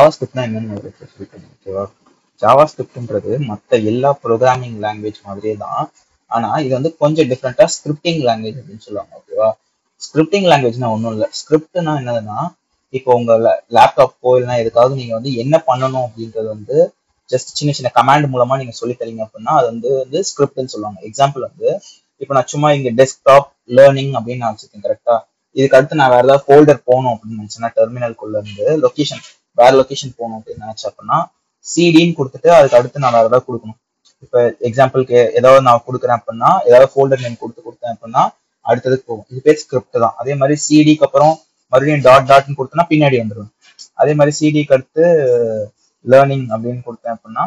ஸ்கிரிப்ட்னா என்னன்னு உங்களுக்கு சொல்லிட்டேன் ஓகேவா ஜாவா ஸ்கிரிப்ட்ன்றது மற்ற எல்லா ப்ரோக்ராமிங் லாங்குவேஜ் மாதிரியே தான் ஆனா இது வந்து கொஞ்சம் டிஃப்ரெண்டா ஸ்கிரிப்டிங் லாங்குவேஜ் அப்படின்னு சொல்லுவாங்க ஓகேவா ஸ்கிரிப்டிங் லாங்குவேஜ்னா ஒன்றும் இல்லை ஸ்கிரிப்ட்னா என்னதுன்னா இப்போ உங்க லேப்டாப்போ இல்லைன்னா எதுக்காவது நீங்க வந்து என்ன பண்ணணும் அப்படின்றது வந்து ஜஸ்ட் சின்ன சின்ன கமாண்ட் மூலமா நீங்க சொல்லி தரீங்க அப்படின்னா அது வந்து வந்து ஸ்கிரிப்ட்னு சொல்லுவாங்க எக்ஸாம்பிள் வந்து இப்போ நான் சும்மா இங்க டெஸ்க்டாப் லேர்னிங் அப்படின்னு நான் வச்சிருக்கேன் கரெக்டா இதுக்கு அடுத்து நான் வேற ஏதாவது ஃபோல்டர் போகணும் அப்படின்னு நினைச்சேன்னா டெர்மினல்குள்ள இருந்து லொகேஷன் வேற லொகேஷன் போகணும் அப்படின்னு நினைச்சேன் அப்படின்னா சிடின்னு கொடுத்துட்டு அதுக்கு அடுத்து நான் வேற ஏதாவது கொடுக்கணும் இப்போ எக்ஸாம்பிளுக்கு ஏதாவது நான் கொடுக்குறேன் அப்படின்னா ஏதாவது ஃபோல்டர் நேம் கொடுத்து கொடுத்தேன் அப்படின்னா அடுத்ததுக்கு போகும் இது பேர் ஸ்கிரிப்ட் தான் அதே மாதிரி சிடிக்கு அப்புறம் மறுபடியும் டாட் டாட்னு கொடுத்தனா பின்னாடி வந்துடும் அதே மாதிரி சிடிக்கு அடுத்து லேர்னிங் அப்படின்னு கொடுத்தேன் அப்படின்னா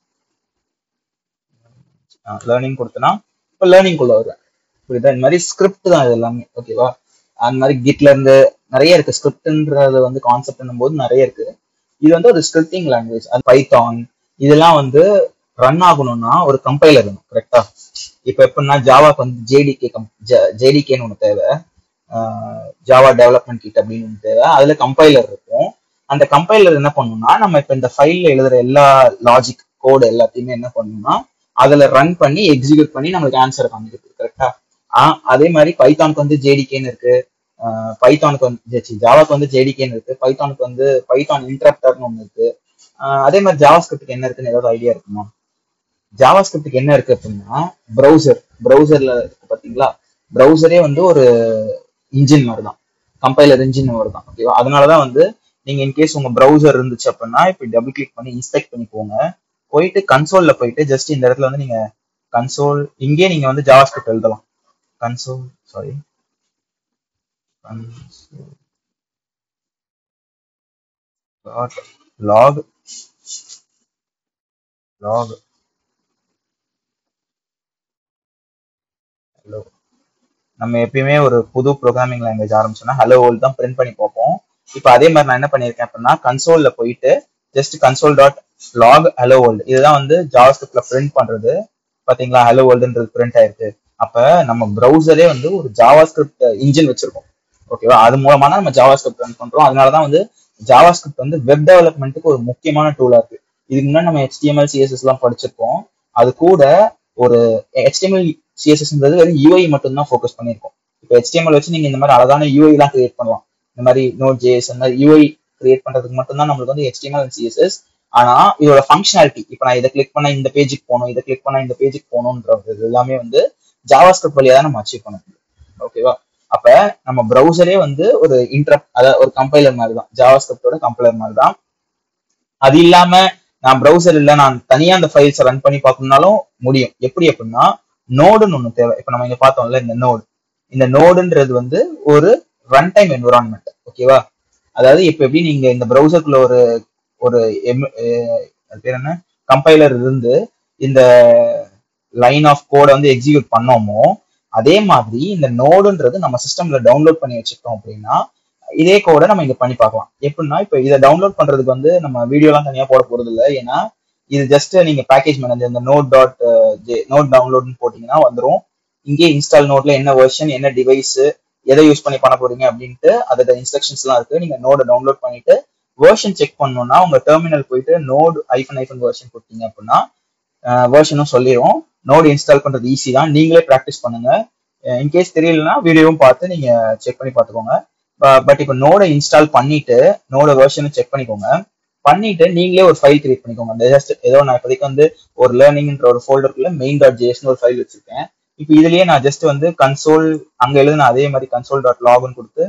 லேர்னிங் கொடுத்தனா இப்போ லேர்னிங் குள்ள வருவேன் புரியுதா இந்த மாதிரி ஸ்கிரிப்ட் தான் இது எல்லாமே ஓகேவா அந்த மாதிரி கிட்ல இருந்து நிறைய இருக்கு ஸ்கிரிப்ட்ன்றது வந்து கான்செப்ட் போது நிறைய இருக்கு இது வந்து ஒரு ஸ்கிரிப்டிங் லாங்குவேஜ் அது பைத்தான் இதெல்லாம் வந்து ரன் ஆகணும்னா ஒரு கம்பைலர் வேணும் கரெக்டா இப்போ எப்படின்னா ஜாவாக்கு வந்து ஜேடிகே கம் ஜேடிகேன்னு ஒன்று தேவை ஜாவா டெவலப்மெண்ட் கிட் அப்படின்னு ஒன்று தேவை அதுல கம்பைலர் இருக்கும் அந்த கம்பைலர் என்ன பண்ணும்னா நம்ம இப்போ இந்த ஃபைல்ல எழுதுற எல்லா லாஜிக் கோடு எல்லாத்தையுமே என்ன பண்ணணும்னா அதுல ரன் பண்ணி எக்ஸிக்யூட் பண்ணி நம்மளுக்கு ஆன்சர் காமிக்குது கரெக்டா அதே மாதிரி பைத்தானுக்கு வந்து ஜேடிகேன்னு இருக்கு பைத்தானுக்கு வந்து ஜாவாக்கு வந்து ஜேடிகேன்னு இருக்கு பைத்தானுக்கு வந்து பைத்தான் இன்டரப்டர்னு ஒன்று இருக்கு அதே மாதிரி ஜாவா ஸ்கிரிப்டுக்கு என்ன இருக்குன்னு ஏதாவது ஐடியா இருக்குமா ஜாவா ஸ்கிரிப்டுக்கு என்ன இருக்கு அப்படின்னா ப்ரௌசர் ப்ரௌசர்ல இருக்கு பாத்தீங்களா ப்ரௌசரே வந்து ஒரு இன்ஜின் மாதிரி தான் கம்பைலர் இன்ஜின் மாதிரி தான் ஓகேவா அதனாலதான் வந்து நீங்க இன்கேஸ் உங்க ப்ரௌசர் இருந்துச்சு அப்படின்னா இப்போ டபுள் கிளிக் பண்ணி இன்ஸ்பெக்ட் பண்ணி போங்க போயிட்டு கன்சோல்ல போயிட்டு ஜஸ்ட் இந்த இடத்துல வந்து நீங்க கன்சோல் இங்கே நீங்க வந்து ஜாவா ஸ்கிரிப்ட் எழுதலாம் console sorry dot log log hello நம்ம எப்பயுமே ஒரு புது ப்ரோக்ராமிங் லாங்குவேஜ் ஆரம்பிச்சோம்னா ஹலோ வேர்ல்ட் தான் பிரிண்ட் பண்ணி பார்ப்போம் இப்போ அதே மாதிரி நான் என்ன பண்ணியிருக்கேன் அப்படின்னா கன்சோல்ல போயிட்டு just console dot log hello world இதுதான் வந்து ஜாவா ஸ்கிரிப்ட்ல பிரிண்ட் பண்றது பாத்தீங்களா ஹலோ வேர்ல்டுன்றது பிரிண்ட் ஆயிருக்கு அப்ப நம்ம ப்ரௌசரே வந்து ஒரு ஜாவா ஸ்கிரிப்ட் இன்ஜின் வச்சிருக்கோம் ஓகேவா அது மூலமா தான் நம்ம ஜாவா ஸ்கிரிப்ட் ரன் பண்றோம் அதனாலதான் வந்து ஜாவா ஸ்கிரிப்ட் வந்து வெப் டெவலப்மெண்ட்டுக்கு ஒரு முக்கியமான டூலா இருக்கு இதுக்கு முன்னாடி நம்ம ஹெச்டிஎம்எல் சிஎஸ்எஸ் எல்லாம் படிச்சிருக்கோம் அது கூட ஒரு ஹெச்டிஎம்எல் சிஎஸ்எஸ்ன்றது வெறும் யூஐ மட்டும் தான் ஃபோக்கஸ் பண்ணியிருக்கோம் இப்போ ஹெச்டிஎம்எல் வச்சு நீங்க இந்த மாதிரி அழகான யூஐ எல்லாம் கிரியேட் பண்ணலாம் இந்த மாதிரி நோட் ஜேஎஸ் அந்த மாதிரி யூஐ கிரியேட் பண்றதுக்கு மட்டும் தான் நம்மளுக்கு வந்து ஹெச்டிஎம்எல் சிஎஸ்எஸ் ஆனா இதோட ஃபங்க்ஷனாலிட்டி இப்போ நான் இதை கிளிக் பண்ணா இந்த பேஜுக்கு போகணும் இதை கிளிக் பண்ணா இந்த பேஜுக்கு போகணுன்றது எல்லாமே வந்து ஜாவா ஸ்கிரிப்ட் வழியா தான் நம்ம அச்சீவ் பண்ண முடியும் ஓகேவா அப்ப நம்ம ப்ரௌசரே வந்து ஒரு இன்டரப்ட் அதாவது ஒரு கம்பைலர் மாதிரி தான் ஜாவா ஸ்கிரிப்டோட கம்பைலர் மாதிரி தான் அது இல்லாம நான் ப்ரௌசர் இல்ல நான் தனியா அந்த ஃபைல்ஸ் ரன் பண்ணி பார்க்கணும்னாலும் முடியும் எப்படி அப்படின்னா நோடுன்னு ஒண்ணு தேவை இப்ப நம்ம இங்க பார்த்தோம்ல இந்த நோடு இந்த நோடுன்றது வந்து ஒரு ரன் டைம் என்விரான்மெண்ட் ஓகேவா அதாவது இப்ப எப்படி நீங்க இந்த ப்ரௌசருக்குள்ள ஒரு ஒரு அது பேர் என்ன கம்பைலர் இருந்து இந்த லைன் ஆஃப் கோடை வந்து எக்ஸிக்யூட் பண்ணோமோ அதே மாதிரி இந்த நோடுன்றது நம்ம சிஸ்டம்ல டவுன்லோட் பண்ணி வச்சுக்கிட்டோம் அப்படின்னா இதே கோடை நம்ம இங்க பண்ணி பார்க்கலாம் எப்படின்னா இப்போ இதை டவுன்லோட் பண்றதுக்கு வந்து நம்ம வீடியோலாம் தனியா போட போறது இல்லை ஏன்னா இது ஜஸ்ட் நீங்க பேக்கேஜ் மேனேஜர் இந்த நோட் டாட் நோட் டவுன்லோட்னு போட்டீங்கன்னா வந்துடும் இங்கே இன்ஸ்டால் நோட்ல என்ன வெர்ஷன் என்ன டிவைஸ் எதை யூஸ் பண்ணி பண்ண போறீங்க அப்படின்ட்டு அதோட இன்ஸ்ட்ரக்ஷன்ஸ் எல்லாம் இருக்கு நீங்க நோட டவுன்லோட் பண்ணிட்டு வேர்ஷன் செக் பண்ணணும்னா உங்க டெர்மினல் போயிட்டு நோட் ஐஃபன் ஐஃபன் வேர்ஷன் கொடுத்தீங்க அப்படின்னா வேர்ஷனும் சொல்லிடும் நோடு இன்ஸ்டால் பண்றது ஈஸி தான் நீங்களே ப்ராக்டிஸ் பண்ணுங்க இன்கேஸ் தெரியலனா வீடியோவும் பார்த்து நீங்க செக் பண்ணி பார்த்துக்கோங்க பட் இப்போ நோடை இன்ஸ்டால் பண்ணிட்டு நோட வேர்ஷனை செக் பண்ணிக்கோங்க பண்ணிட்டு நீங்களே ஒரு ஃபைல் கிரியேட் பண்ணிக்கோங்க ஜஸ்ட் ஏதோ நான் இப்போதைக்கு வந்து ஒரு லேர்னிங்ன்ற ஒரு ஃபோல்டருக்குள்ள மெயின் டாட் ஜேஎஸ்னு ஒரு ஃபைல் வச்சிருக்கேன் இப்போ இதுலயே நான் ஜஸ்ட் வந்து கன்சோல் அங்க எழுதுன அதே மாதிரி கன்சோல் டாட் லாக்னு கொடுத்து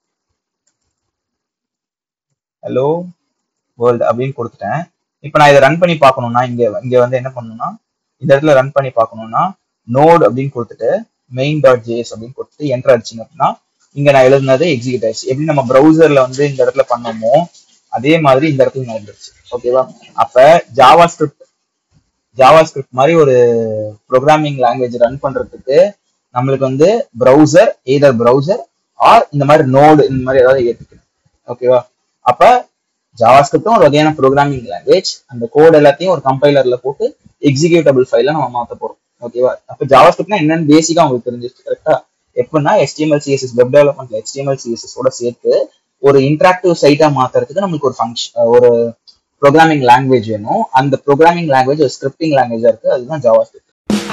ஹலோ வேர்ல்டு அப்படின்னு கொடுத்துட்டேன் இப்போ நான் இதை ரன் பண்ணி பார்க்கணும்னா இங்க இங்க வந்து என்ன பண்ணணும்னா இந்த இடத்துல ரன் பண்ணி பார்க்கணும்னா நோட் அப்படின்னு கொடுத்துட்டு மெயின் டாட் ஜேஎஸ் அப்படின்னு கொடுத்துட்டு என்டர் அடிச்சிங்க அப்படின்னா இங்க நான் எழுதுனது எக்ஸிக்யூட் ஆயிடுச்சு எப்படி நம்ம ப்ரௌசர்ல வந்து இந்த இடத்துல பண்ணோமோ அதே மாதிரி இந்த இடத்துல நடந்துருச்சு ஓகேவா அப்ப ஜாவா ஸ்கிரிப்ட் ஜாவா ஸ்கிரிப்ட் மாதிரி ஒரு ப்ரோக்ராமிங் லாங்குவேஜ் ரன் பண்றதுக்கு நம்மளுக்கு வந்து ப்ரௌசர் எய்தர் ப்ரௌசர் ஆர் இந்த மாதிரி நோடு இந்த மாதிரி ஏதாவது ஏற்றுக்கணும் ஓகேவா அப்ப ஜாவா ஸ்கிரிப்டும் ஒரு வகையான ப்ரோக்ராமிங் லாங்குவேஜ் அந்த கோட் எல்லாத்தையும் ஒரு கம்பைலர்ல போட்டு எக்ஸிக்யூட்டபிள் ஃபைல நம்ம மாத்த போறோம் ஓகேவா அப்ப ஜாவா ஸ்கிரிப்ட்னா என்னன்னு பேசிக்கா உங்களுக்கு தெரிஞ்சிருச்சு கரெக்டா எப்படின்னா HTML CSS வெப் டெவலப்மெண்ட்ல HTML CSS ஓட சேர்த்து ஒரு இன்டராக்டிவ் சைட்டா மாத்துறதுக்கு நம்மளுக்கு ஒரு ஃபங்க்ஷன் ஒரு ப்ரோக்ராமிங் லாங்குவேஜ் வேணும் அந்த ப்ரோக்ராமிங் லாங்குவேஜ் ஒரு ஸ்கிரிப்டிங் லாங்குவேஜா இருக்கு அதுதான் ஜாவா ஸ்கிரிப்ட்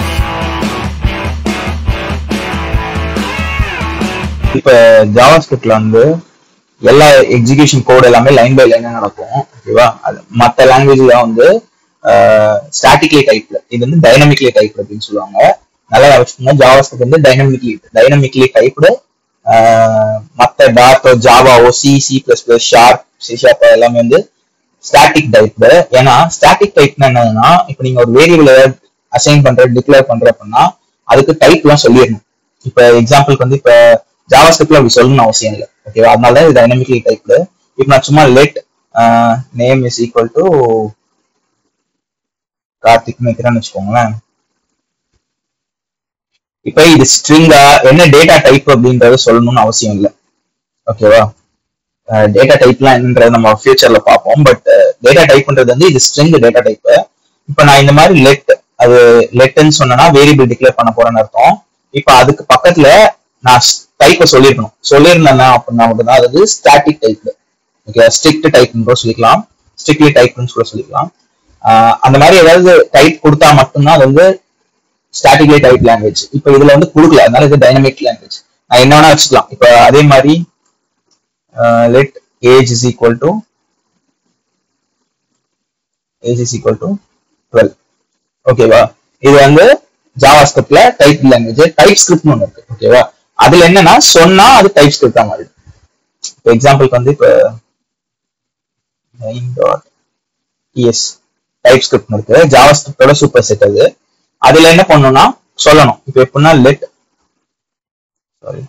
இப்ப ஜாவா ஸ்கிரிப்ட்ல வந்து எல்லா எக்ஸிகியூஷன் கோட் எல்லாமே லைன் பை லைனா நடக்கும் ஓகேவா அது மற்ற லாங்குவேஜ்ல வந்து ஸ்டாட்டிக்லி டைப்ல இது வந்து டைனமிக்லி டைப் அப்படின்னு சொல்லுவாங்க நல்லா வச்சுக்கோங்க ஜாவா ஸ்கிரிப்ட் வந்து டைனமிக்லி டைனமிக்லி டைப்டு மற்ற டாட்டோ ஜாவாவோ C C plus plus sharp C sharp எல்லாமே வந்து ஸ்டாட்டிக் டைப் ஏன்னா ஸ்டாட்டிக் டைப்னா என்னன்னா இப்போ நீங்க ஒரு வேரியபிள் அசைன் பண்ற டிக்ளேர் பண்ற அப்படின்னா அதுக்கு டைப் எல்லாம் சொல்லிடணும் இப்ப எக்ஸாம்பிளுக்கு வந்து இப்ப ஜாவா ஸ்கிரிப்ட்ல அப்படி சொல்லணும்னு அவசியம் இல்லை ஓகேவா அதனால தான் இது டைனமிக்லி டைப்ல இப்போ நான் சும்மா let name is equal to Karthik வைக்கிறேன்னு வச்சுக்கோங்களேன் இப்ப இது ஸ்ட்ரிங்கா என்ன டேட்டா டைப் அப்படின்றத சொல்லணும்னு அவசியம் இல்லை ஓகேவா டேட்டா டைப்லாம் என்னன்றத நம்ம ஃபியூச்சர்ல பார்ப்போம் பட் டேட்டா டைப்ன்றது வந்து இது ஸ்ட்ரிங் டேட்டா டைப் இப்போ நான் இந்த மாதிரி லெட் அது லெட்னு சொன்னா வேரியபிள் டிக்ளேர் பண்ண போறேன்னு அர்த்தம் இப்போ அதுக்கு பக்கத்துல நான் டைப்பை சொல்லியிருக்கணும் சொல்லியிருந்தேன்னா அப்படின்னா மட்டும்தான் அது ஸ்டாட்டிக் டைப் ஓகே ஸ்ட்ரிக்ட் டைப்னு கூட சொல்லிக்கலாம் ஸ்ட்ரிக்ட்லி டைப்னு கூட சொல்லிக்கலாம் அந்த மாதிரி ஏதாவது டைப் கொடுத்தா மட்டும்தான் அது வந்து ஸ்டாட்டிக்லி டைப் லாங்குவேஜ் இப்போ இதுல வந்து கொடுக்கல அதனால இது டைனமிக் லாங்குவேஜ் நான் என்ன வேணா வச்சுக்கலாம் இப்போ அதே மாதிரி let age is equal to age is equal to twelve ஓகேவா இது வந்து ஜாவா ஸ்கிரிப்ட்ல டைப் லாங்குவேஜ் டைப் ஸ்கிரிப்ட்னு ஒன்று இருக்கு ஓகேவா அதுல என்னன்னா சொன்னா அது டைப் ஸ்கிரிப்டா மாறிடும் இப்போ எக்ஸாம்பிளுக்கு வந்து இப்போ nine dot ES TypeScript இருக்கு ஜாவா ஸ்கிரிப்டோட சூப்பர் செட் அது அதுல என்ன பண்ணணும்னா சொல்லணும் இப்போ எப்படின்னா லெட் சாரி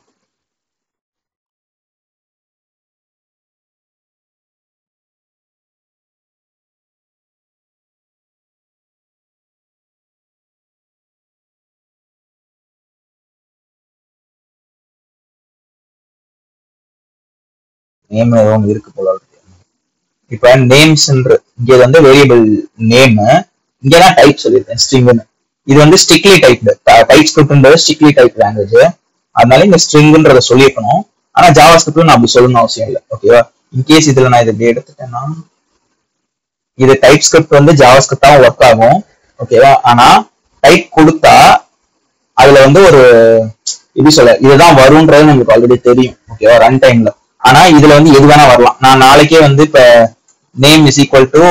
நேம் ஏதோ ஒன்று இருக்கு போல இருக்கு இப்ப நேம்ஸ்ன்ற இங்க வந்து வேரியபிள் நேம் இங்க தான் டைப் சொல்லியிருக்கேன் ஸ்ட்ரிங்னு இது வந்து ஸ்ட்ரிக்ட்லி டைப் டைப் ஸ்கிரிப்ட்ன்றது ஸ்ட்ரிக்ட்லி டைப் லாங்குவேஜ் அதனால இந்த ஸ்ட்ரிங்ன்றத சொல்லியிருக்கணும் ஆனா ஜாவா ஸ்கிரிப்ட்ல நான் அப்படி சொல்லணும்னு அவசியம் இல்லை ஓகேவா இன்கேஸ் இதுல நான் இதை இப்படி எடுத்துட்டேன்னா இது டைப் ஸ்கிரிப்ட் வந்து ஜாவா ஸ்கிரிப்டாவும் ஒர்க் ஆகும் ஓகேவா ஆனா டைப் கொடுத்தா அதுல வந்து ஒரு எப்படி சொல்ல இதுதான் வரும்ன்றது நமக்கு ஆல்ரெடி தெரியும் ஓகேவா ரன் டைம்ல ஆனா இதுல வந்து எது வேணா வரலாம் நான் நாளைக்கே வந்து இப்ப நேம் இஸ் ஈக்குவல் டு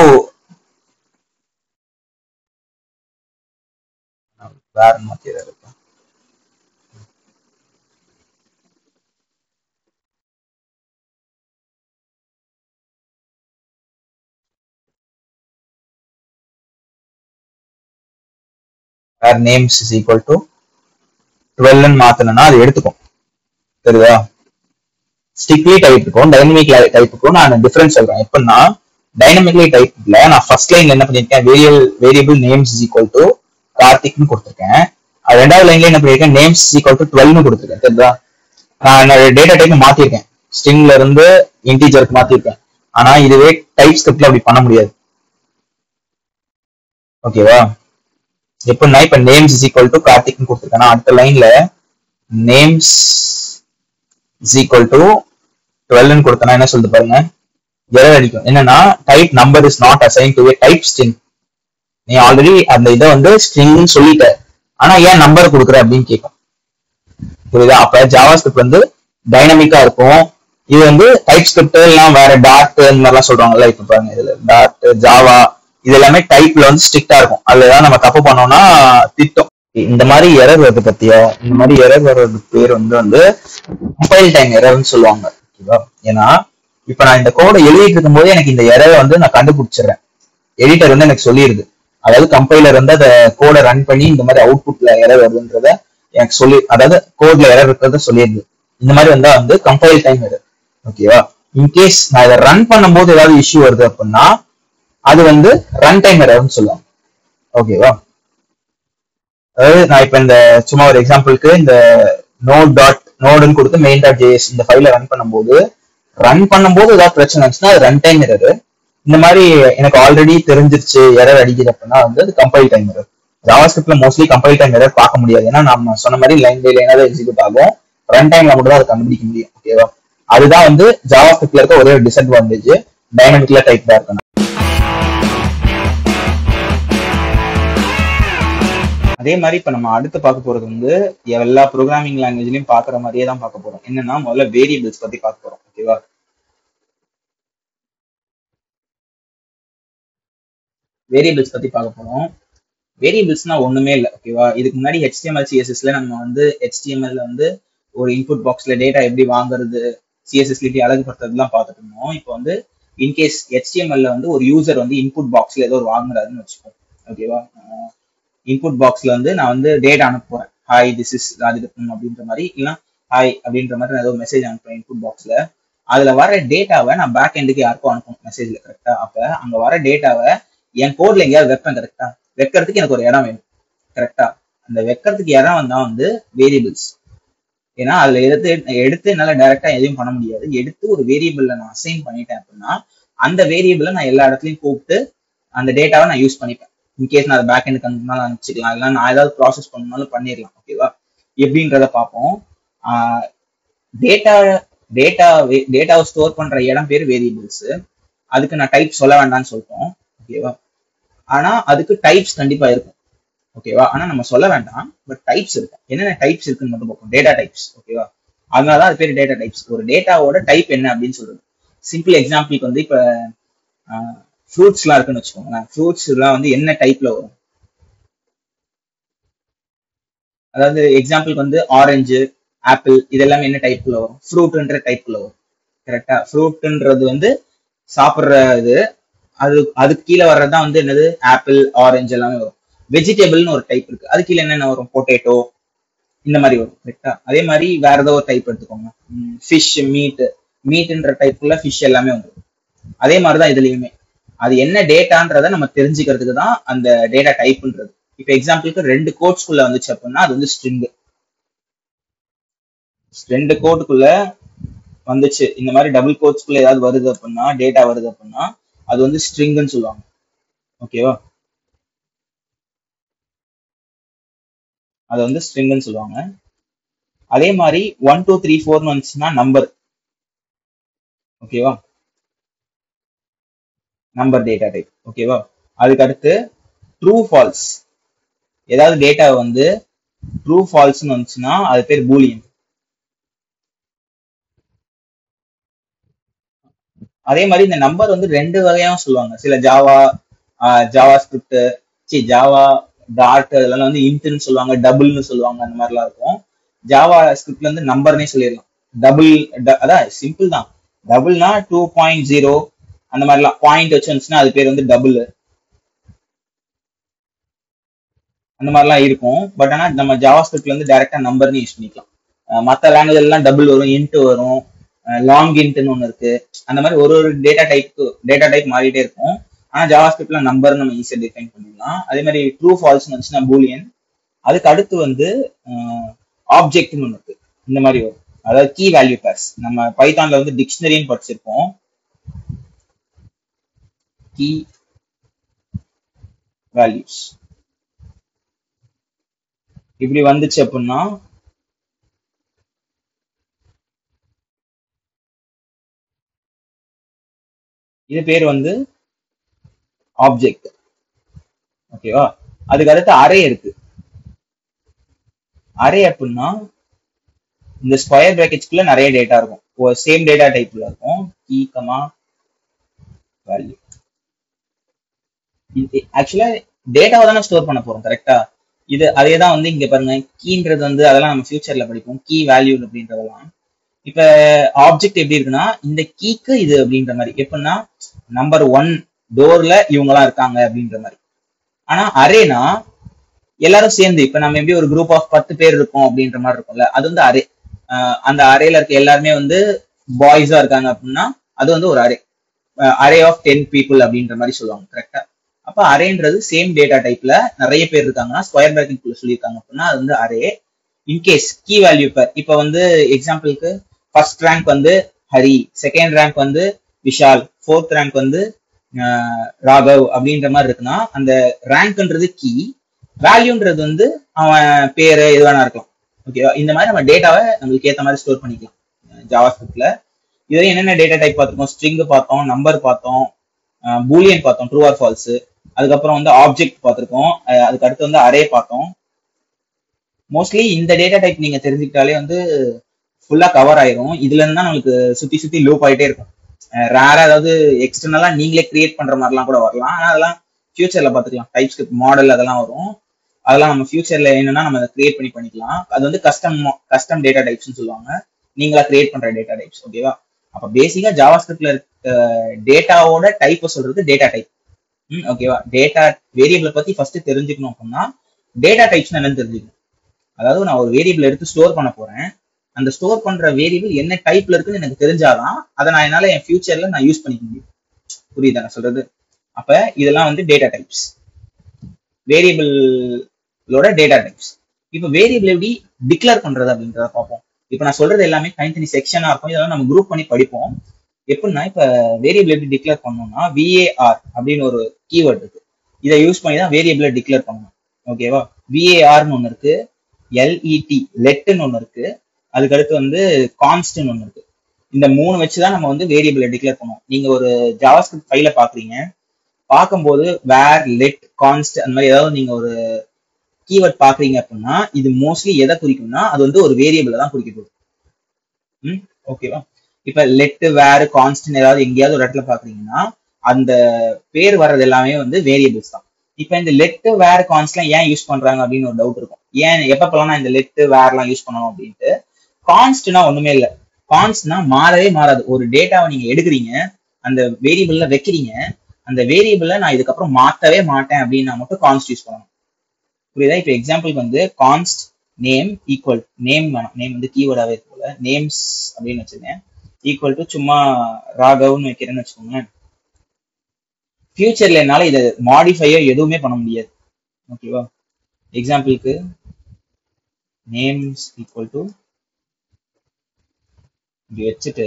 வேற மாத்திடுறாரு வேற நேம்ஸ் இஸ் ஈக்குவல் டு டுவெல்னு மாத்தணும்னா அது எடுத்துக்கும் தெரியுதா ஸ்டிக்லி டைப்புக்கும் டைனமிக் டைப்புக்கும் நான் டிஃபரன்ஸ் சொல்றேன் எப்படின்னா டைனமிக்லி டைப்ல நான் ஃபர்ஸ்ட் லைன்ல என்ன பண்ணிருக்கேன் variable variable names is equal to கார்த்திக்னு கொடுத்துருக்கேன் அது ரெண்டாவது லைன்ல என்ன பண்ணிருக்கேன் நேம்ஸ் இஸ் ஈக்குவல் டு டுவெல்னு கொடுத்துருக்கேன் தெரியுதா நான் டேட்டா டைப் மாத்திருக்கேன் ஸ்ட்ரிங்ல இருந்து இன்டீஜருக்கு மாத்திருக்கேன் ஆனா இதுவே டைப் ஸ்கிரிப்ட்ல அப்படி பண்ண முடியாது ஓகேவா எப்படின்னா இப்ப நேம்ஸ் இஸ் ஈக்குவல் டு கார்த்திக்னு கொடுத்துருக்கேன் அடுத்த லைன்ல நேம்ஸ் இஸ் ஈக்குவல் டு டுவெல்னு கொடுத்தனா என்ன சொல்லுது பாருங்க எரர் அடிக்கும் என்னன்னா type number is not assign to type string நீ ஆல்ரெடி அந்த இதை வந்து ஸ்ட்ரிங்னு சொல்லிட்ட ஆனா ஏன் நம்பர் கொடுக்குற அப்படின்னு கேட்கும் புரியுதா அப்ப ஜாவா ஸ்கிரிப்ட் வந்து டைனமிக்கா இருக்கும் இது வந்து டைப் ஸ்கிரிப்ட் எல்லாம் வேற டாட் இந்த மாதிரிலாம் சொல்றாங்கல்ல இப்ப பாருங்க இதுல டாட் ஜாவா இது எல்லாமே டைப்ல வந்து ஸ்ட்ரிக்டா இருக்கும் அதுல ஏதாவது நம்ம தப்பு பண்ணோம்னா திட்டம் இந்த மாதிரி எரர் வருது பத்தியா இந்த மாதிரி எரர் வர்றதுக்கு பேர் வந்து வந்து கம்பைல் டைம் எரர்னு சொல்லுவாங்க ஓகேவா ஏன்னா இப்ப நான் இந்த கோடை எழுதிட்டு இருக்கும்போது எனக்கு இந்த எரரை வந்து நான் கண்டுபிடிச்சிடுறேன் எடிட்டர் வந்து எனக்கு சொல்லிடுது அதாவது கம்பைலர் வந்து அந்த கோடை ரன் பண்ணி இந்த மாதிரி அவுட்புட்ல எரர் வருதுன்றத எனக்கு சொல்லி அதாவது கோட்ல எரர் இருக்கிறத சொல்லிடுது இந்த மாதிரி வந்தா வந்து கம்பைல் டைம் எரர் ஓகேவா இன்கேஸ் நான் இதை ரன் பண்ணும்போது ஏதாவது இஷ்யூ வருது அப்படின்னா அது வந்து ரன் டைம் எரர்னு சொல்லுவாங்க ஓகேவா அதாவது நான் இப்ப இந்த சும்மா ஒரு எக்ஸாம்பிளுக்கு இந்த நோட் டாட் நோடுன்னு கொடுத்து மெயின் டாட் ஜேஎஸ் இந்த ஃபைல ரன் பண்ணும்போது ரன் பண்ணும்போது ஏதாவது பிரச்சனை இருந்துச்சுன்னா அது ரன் டைம் எரர் இந்த மாதிரி எனக்கு ஆல்ரெடி தெரிஞ்சிருச்சு எரர் அடிக்குது அப்படின்னா வந்து அது கம்பைல் டைம் எரர் ஜாவாஸ்கிரிப்ட்ல மோஸ்ட்லி கம்பைல் டைம் எரர் பார்க்க முடியாது ஏன்னா நம்ம சொன்ன மாதிரி லைன் பை லைனா தான் எக்ஸிக்யூட் ஆகும் ரன் டைம்ல மட்டும் தான் அதை கண்டுபிடிக்க முடியும் ஓகேவா அதுதான் வந்து ஜாவாஸ்கிரிப்ட்ல இருக்க ஒரே ஒரு டிஸ்அட்வான்டேஜ் டைனமிக்ல டைப் தான் இருக்கணும் அதே மாதிரி இப்ப நம்ம அடுத்து பார்க்க போறது வந்து எல்லா ப்ரோக்ராமிங் லாங்குவேஜ்லயும் பாக்குற மாதிரியே தான் பார்க்க போறோம் என்னன்னா முதல்ல வேரியபிள்ஸ் பத்தி பார்க்க போறோம் ஓகேவா வேரியபிள்ஸ் பத்தி பார்க்க போறோம் வேரியபிள்ஸ்னா ஒண்ணுமே இல்லை ஓகேவா இதுக்கு முன்னாடி HTML சிஎஸ்எஸ்ல நம்ம வந்து HTML வந்து ஒரு இன்புட் பாக்ஸ்ல டேட்டா எப்படி வாங்குறது சிஎஸ்எஸ்ல எப்படி அழகுபடுத்துறதுலாம் பார்த்துட்டு இருந்தோம் இப்போ வந்து இன்கேஸ் HTML ல வந்து ஒரு யூசர் வந்து இன்புட் பாக்ஸ்ல ஏதோ ஒரு வாங்குறாருன்னு வச்சுப்போம் ஓகேவா இன்புட் பாக்ஸ்ல வந்து நான் வந்து டேட்டா அனுப்ப போறேன் ஹாய் திஸ் இஸ் ராஜரத்னம் அப்படின்ற மாதிரி இல்லைன்னா ஹாய் அப்படின்ற மாதிரி நான் ஏதோ மெசேஜ் அனுப்புறேன் இன்புட் பாக்ஸ்ல அதுல வர டேட்டாவை நான் பேக் எண்டுக்கு யாருக்கும் அனுப்பணும் மெசேஜ்ல கரெக்டா அப்ப அங்க வர டேட்டாவை என் கோட்ல எங்கேயாவது வைப்பேன் கரெக்டா வைக்கிறதுக்கு எனக்கு ஒரு இடம் வேணும் கரெக்டா அந்த வைக்கிறதுக்கு இடம் வந்தா வந்து வேரியபிள்ஸ் ஏன்னா அதுல எடுத்து எடுத்து என்னால டைரக்டா எதையும் பண்ண முடியாது எடுத்து ஒரு வேரியபிள்ல நான் அசைன் பண்ணிட்டேன் அப்படின்னா அந்த வேரியபிளை நான் எல்லா இடத்துலயும் கூப்பிட்டு அந்த டேட்டாவை நான் யூஸ் பண்ணிப்பேன் இன்கேஸ் நான் அதை பேக் எண்டுக்கு அனுப்பினாலும் அனுப்பிச்சிக்கலாம் இல்லை நான் ஏதாவது ப்ராசஸ் பண்ணாலும் பண்ணிடலாம் ஓகேவா எப்படின்றத பார்ப்போம் டேட்டா டேட்டா டேட்டாவை ஸ்டோர் பண்ற இடம் பேர் வேரியபிள்ஸ் அதுக்கு நான் டைப் சொல்ல வேண்டாம்னு சொல்லிட்டோம் ஓகேவா ஆனா அதுக்கு டைப்ஸ் கண்டிப்பா இருக்கும் ஓகேவா ஆனா நம்ம சொல்ல வேண்டாம் பட் டைப்ஸ் இருக்கு என்னென்ன டைப்ஸ் இருக்குன்னு மட்டும் பார்ப்போம் டேட்டா டைப்ஸ் ஓகேவா அதனாலதான் அது பேர் டேட்டா டைப்ஸ் ஒரு டேட்டாவோட டைப் என்ன அப்படின்னு சொல்றது சிம்பிள் எக்ஸாம்பிளுக்கு வந்து இப்ப ஃப்ரூட்ஸ் எல்லாம் இருக்குன்னு வச்சுக்கோங்களேன் ஃப்ரூட்ஸ் எல்லாம் வந்து என்ன டைப்ல வரும் அதாவது எக்ஸாம்பிளுக்கு வந்து ஆரஞ்சு ஆப்பிள் இது எல்லாமே என்ன டைப்ல வரும் ஃப்ரூட்ன்ற டைப்ல வரும் கரெக்டா ஃப்ரூட்ன்றது வந்து சாப்பிட்ற இது அது அதுக்கு கீழே வர்றதுதான் வந்து என்னது ஆப்பிள் ஆரஞ்சு எல்லாமே வரும் வெஜிடபிள்னு ஒரு டைப் இருக்கு அது கீழே என்னென்ன வரும் பொட்டேட்டோ இந்த மாதிரி வரும் கரெக்டா அதே மாதிரி வேற ஏதோ ஒரு டைப் எடுத்துக்கோங்க ஃபிஷ் மீட் மீட்ன்ற டைப்ல ஃபிஷ் எல்லாமே வந்துடும் அதே மாதிரிதான் இதுலயுமே அது என்ன டேட்டான்றத நம்ம தெரிஞ்சுக்கிறதுக்கு தான் அந்த டேட்டா டைப்ன்றது இப்போ எக்ஸாம்பிளுக்கு ரெண்டு கோட்ஸ்குள்ள வந்துச்சு அப்படின்னா அது வந்து ஸ்ட்ரிங் ரெண்டு கோட்டுக்குள்ள வந்துச்சு இந்த மாதிரி டபுள் கோட்ஸ்குள்ள ஏதாவது வருது அப்படின்னா டேட்டா வருது அப்படின்னா அது வந்து ஸ்ட்ரிங்னு சொல்லுவாங்க ஓகேவா அது வந்து ஸ்ட்ரிங்னு சொல்லுவாங்க அதே மாதிரி ஒன் டூ த்ரீ ஃபோர்னு வந்துச்சுன்னா நம்பர் ஓகேவா நம்பர் டேட்டா டைப் ஓகேவா அதுக்கு அடுத்து ட்ரூ ஃபால்ஸ் ஏதாவது டேட்டா வந்து ட்ரூ ஃபால்ஸ்னு வந்துச்சுன்னா அது பேர் பூலியன் அதே மாதிரி இந்த நம்பர் வந்து ரெண்டு வகையாவும் சொல்லுவாங்க சில Java JavaScript C Java dot இதெல்லாம் வந்து இன்ட்னு சொல்லுவாங்க டபுள்னு சொல்லுவாங்க அந்த மாதிரிலாம் இருக்கும் ஜாவா ஸ்கிரிப்ட்ல இருந்து நம்பர்னே சொல்லிடலாம் டபுள் அதான் சிம்பிள் தான் டபுள்னா டூ பாயிண்ட் ஜீரோ அந்த மாதிரிலாம் பாயிண்ட் வச்சு வந்துச்சுன்னா அது பேர் வந்து டபுள் அந்த மாதிரிலாம் இருக்கும் பட் ஆனால் நம்ம ஜாவா ஸ்கிரிப்ட்ல வந்து டைரக்டா நம்பர்னு யூஸ் பண்ணிக்கலாம் மற்ற லாங்குவேஜ் எல்லாம் டபுள் வரும் இன்ட்டு வரும் லாங் இன்ட்னு ஒன்று இருக்கு அந்த மாதிரி ஒரு ஒரு டேட்டா டைப் டேட்டா டைப் மாறிட்டே இருக்கும் ஆனா ஜாவா ஸ்கிரிப்ட்ல நம்பர் நம்ம ஈஸியாக டிஃபைன் பண்ணிடலாம் அதே மாதிரி ட்ரூ ஃபால்ஸ் வந்துச்சுன்னா பூலியன் அதுக்கு அடுத்து வந்து ஆப்ஜெக்ட்னு ஒன்று இருக்கு இந்த மாதிரி வரும் அதாவது கீ வேல்யூ பேர்ஸ் நம்ம பைத்தான்ல வந்து டிக்ஷனரின்னு படிச்சிருப்போம் கீ வேல்யூஸ் இப்படி வந்துச்சு அப்படின்னா இது பேர் வந்து ஆப்ஜெக்ட் ஓகேவா அதுக்கு அடுத்து அரே இருக்கு அரே அப்படின்னா இந்த ஸ்கொயர் பிராக்கெட்ஸ்குள்ள நிறைய டேட்டா இருக்கும் சேம் டேட்டா டைப்ல இருக்கும் கீ கமா வேல்யூ ஆக்சுவலா டேட்டாவை தானே ஸ்டோர் பண்ண போறோம் கரெக்டா இது அதே தான் வந்து இங்க பாருங்க கீன்றது வந்து அதெல்லாம் நம்ம ஃபியூச்சர்ல படிப்போம் கீ வேல்யூ அப்படின்றதெல்லாம் இப்ப ஆப்ஜெக்ட் எப்படி இருக்குன்னா இந்த கீக்கு இது அப்படின்ற மாதிரி எப்படின்னா நம்பர் ஒன் டோர்ல இவங்க எல்லாம் இருக்காங்க அப்படின்ற மாதிரி ஆனா அரேனா எல்லாரும் சேர்ந்து இப்ப நம்ம எப்படி ஒரு குரூப் ஆஃப் பத்து பேர் இருக்கோம் அப்படின்ற மாதிரி இருக்கும்ல அது வந்து அரே அந்த அரேல இருக்க எல்லாருமே வந்து பாய்ஸா இருக்காங்க அப்படின்னா அது வந்து ஒரு array array of ten people அப்படின்ற மாதிரி சொல்லுவாங்க கரெக்டா அப்ப அரேன்றது சேம் டேட்டா டைப்ல நிறைய பேர் இருக்காங்கன்னா ஸ்கொயர் பிராக்கெட் குள்ள சொல்லியிருக்காங்க அப்படின்னா அது வந்து அரே இன்கேஸ் கீ வேல்யூ பேர் இப்ப வந்து எக்ஸாம்பிளுக்கு ஃபர்ஸ்ட் ரேங்க் வந்து ஹரி செகண்ட் ரேங்க் வந்து விஷால் ஃபோர்த் ரேங்க் வந்து ராகவ் அப்படின்ற மாதிரி இருக்குன்னா அந்த ரேங்க்ன்றது கீ வேல்யூன்றது வந்து அவன் பேரு எது வேணா இருக்கலாம் ஓகேவா இந்த மாதிரி நம்ம டேட்டாவை நம்மளுக்கு ஏற்ற மாதிரி ஸ்டோர் பண்ணிக்கலாம் ஜாவா ஸ்கிரிப்ட்ல இதுல என்னென்ன டேட்டா டைப் பார்த்துருக்கோம் ஸ்ட்ரிங் பார்த்தோம் நம்பர் பார்த்தோம் பூலியன் பார்த்தோம் ட்ரூ ஆர் ஃபால்ஸ் அதுக்கப்புறம் வந்து ஆப்ஜெக்ட் பார்த்துருக்கோம் அதுக்கு அடுத்து வந்து அரே பார்த்தோம் மோஸ்ட்லி இந்த டேட்டா டைப் நீங்க தெரிஞ்சுக்கிட்டாலே வந்து ஃபுல்லா கவர் ஆயிரும் இதுல இருந்து தான் நமக்கு சுத்தி சுத்தி லூப் ஆயிட்டே இருக்கும் ரேரா அதாவது எக்ஸ்டர்னலா நீங்களே கிரியேட் பண்ற மாதிரிலாம் கூட வரலாம் ஆனா அதெல்லாம் ஃபியூச்சர்ல பாத்துக்கலாம் டைப் ஸ்கிரிப்ட் மாடல் அதெல்லாம் வரும் அதெல்லாம் நம்ம ஃபியூச்சர்ல என்னன்னா நம்ம அதை கிரியேட் பண்ணி பண்ணிக்கலாம் அது வந்து கஸ்டம் கஸ்டம் டேட்டா டைப்ஸ்னு சொல்லுவாங்க நீங்களா கிரியேட் பண்ற டேட்டா டைப்ஸ் ஓகேவா அப்ப பேசிக்கா ஜாவா ஸ்கிரிப்ட்ல இருக்க டேட்டாவோட டைப் சொல்றது டேட்டா டைப் ம் ஓகேவா டேட்டா வேரியபிளை பத்தி ஃபர்ஸ்ட் தெரிஞ்சுக்கணும் அப்படின்னா டேட்டா டைப்ஸ் என்னன்னு தெரிஞ்சுக்கணும் அதாவது நான் ஒரு வேரியபிள் எடுத்து ஸ்டோர் பண்ண போறேன் அந்த ஸ்டோர் பண்ற வேரியபிள் என்ன டைப்ல இருக்குன்னு எனக்கு தெரிஞ்சாதான் அதை நான் என்னால என் ஃபியூச்சர்ல நான் யூஸ் பண்ணிக்க முடியும் புரியுதா நான் சொல்றது அப்ப இதெல்லாம் வந்து டேட்டா டைப்ஸ் வேரியபிளோட டேட்டா டைப்ஸ் இப்போ வேரியபிள் எப்படி டிக்ளேர் பண்றது அப்படின்றத பார்ப்போம் இப்போ நான் சொல்றது எல்லாமே தனித்தனி செக்ஷனா இருக்கும் இதெல்லாம் நம்ம குரூப் பண்ணி படிப்போம் எப்படின்னா இப்ப வேரியபிள் எப்படி டிக்ளேர் பண்ணணும்னா விஏஆர் அப்படின்னு ஒரு கீவேர்ட் இருக்கு இதை யூஸ் பண்ணி தான் வேரியபிளை டிக்ளேர் பண்ணணும் ஓகேவா விஏஆர்னு ஒன்று இருக்கு எல்இடி லெட்னு ஒன்று இருக்கு அதுக்கடுத்து வந்து கான்ஸ்ட்னு ஒன்று இருக்கு இந்த மூணு வச்சு தான் நம்ம வந்து வேரியபிளை டிக்ளேர் பண்ணுவோம் நீங்க ஒரு ஜாவாஸ்கிரிப்ட் ஃபைல பாக்குறீங்க பார்க்கும்போது வேர் லெட் கான்ஸ்ட் அந்த மாதிரி ஏதாவது நீங்க ஒரு கீவேர்ட் பாக்குறீங்க அப்படின்னா இது மோஸ்ட்லி எதை குறிக்கும்னா அது வந்து ஒரு வேரியபிளை தான் குறிக்க போகுது ம் ஓகேவா இப்ப லெட் வேர் கான்ஸ்டன்ட் ஏதாவது எங்கேயாவது ஒரு இடத்துல பாக்குறீங்கன்னா அந்த பேர் வர்றது எல்லாமே வந்து வேரியபிள்ஸ் தான் இப்ப இந்த லெட் வேர் கான்ஸ்ட்லாம் ஏன் யூஸ் பண்றாங்க அப்படின்னு ஒரு டவுட் இருக்கும் ஏன் எப்பப்பெல்லாம் நான் இந்த லெட் வேர்லாம் யூஸ் பண்ணணும் அப்படின்ட்டு கான்ஸ்ட்னா ஒண்ணுமே இல்லை கான்ஸ்ட்னா மாறவே மாறாது ஒரு டேட்டாவை நீங்க எடுக்கிறீங்க அந்த வேரியபிள்ல வைக்கிறீங்க அந்த வேரியபிள நான் இதுக்கப்புறம் மாத்தவே மாட்டேன் அப்படின்னு நான் மட்டும் கான்ஸ்ட் யூஸ் பண்ணணும் புரியுதா இப்போ எக்ஸாம்பிளுக்கு வந்து கான்ஸ்ட் நேம் ஈக்குவல் நேம் வேணும் நேம் வந்து கீவேர்டாவே போல நேம்ஸ் அப்படின்னு வச்சிருக்கேன் ஈக்குவல் டு சும்மா ராகவ்னு வைக்கிறேன்னு வச்சுக்கோங்களேன் ஃபியூச்சர்ல என்னால இதை மாடிஃபையோ எதுவுமே பண்ண முடியாது ஓகேவா எக்ஸாம்பிளுக்கு நேம்ஸ் ஈக்குவல் டு இப்படி வச்சுட்டு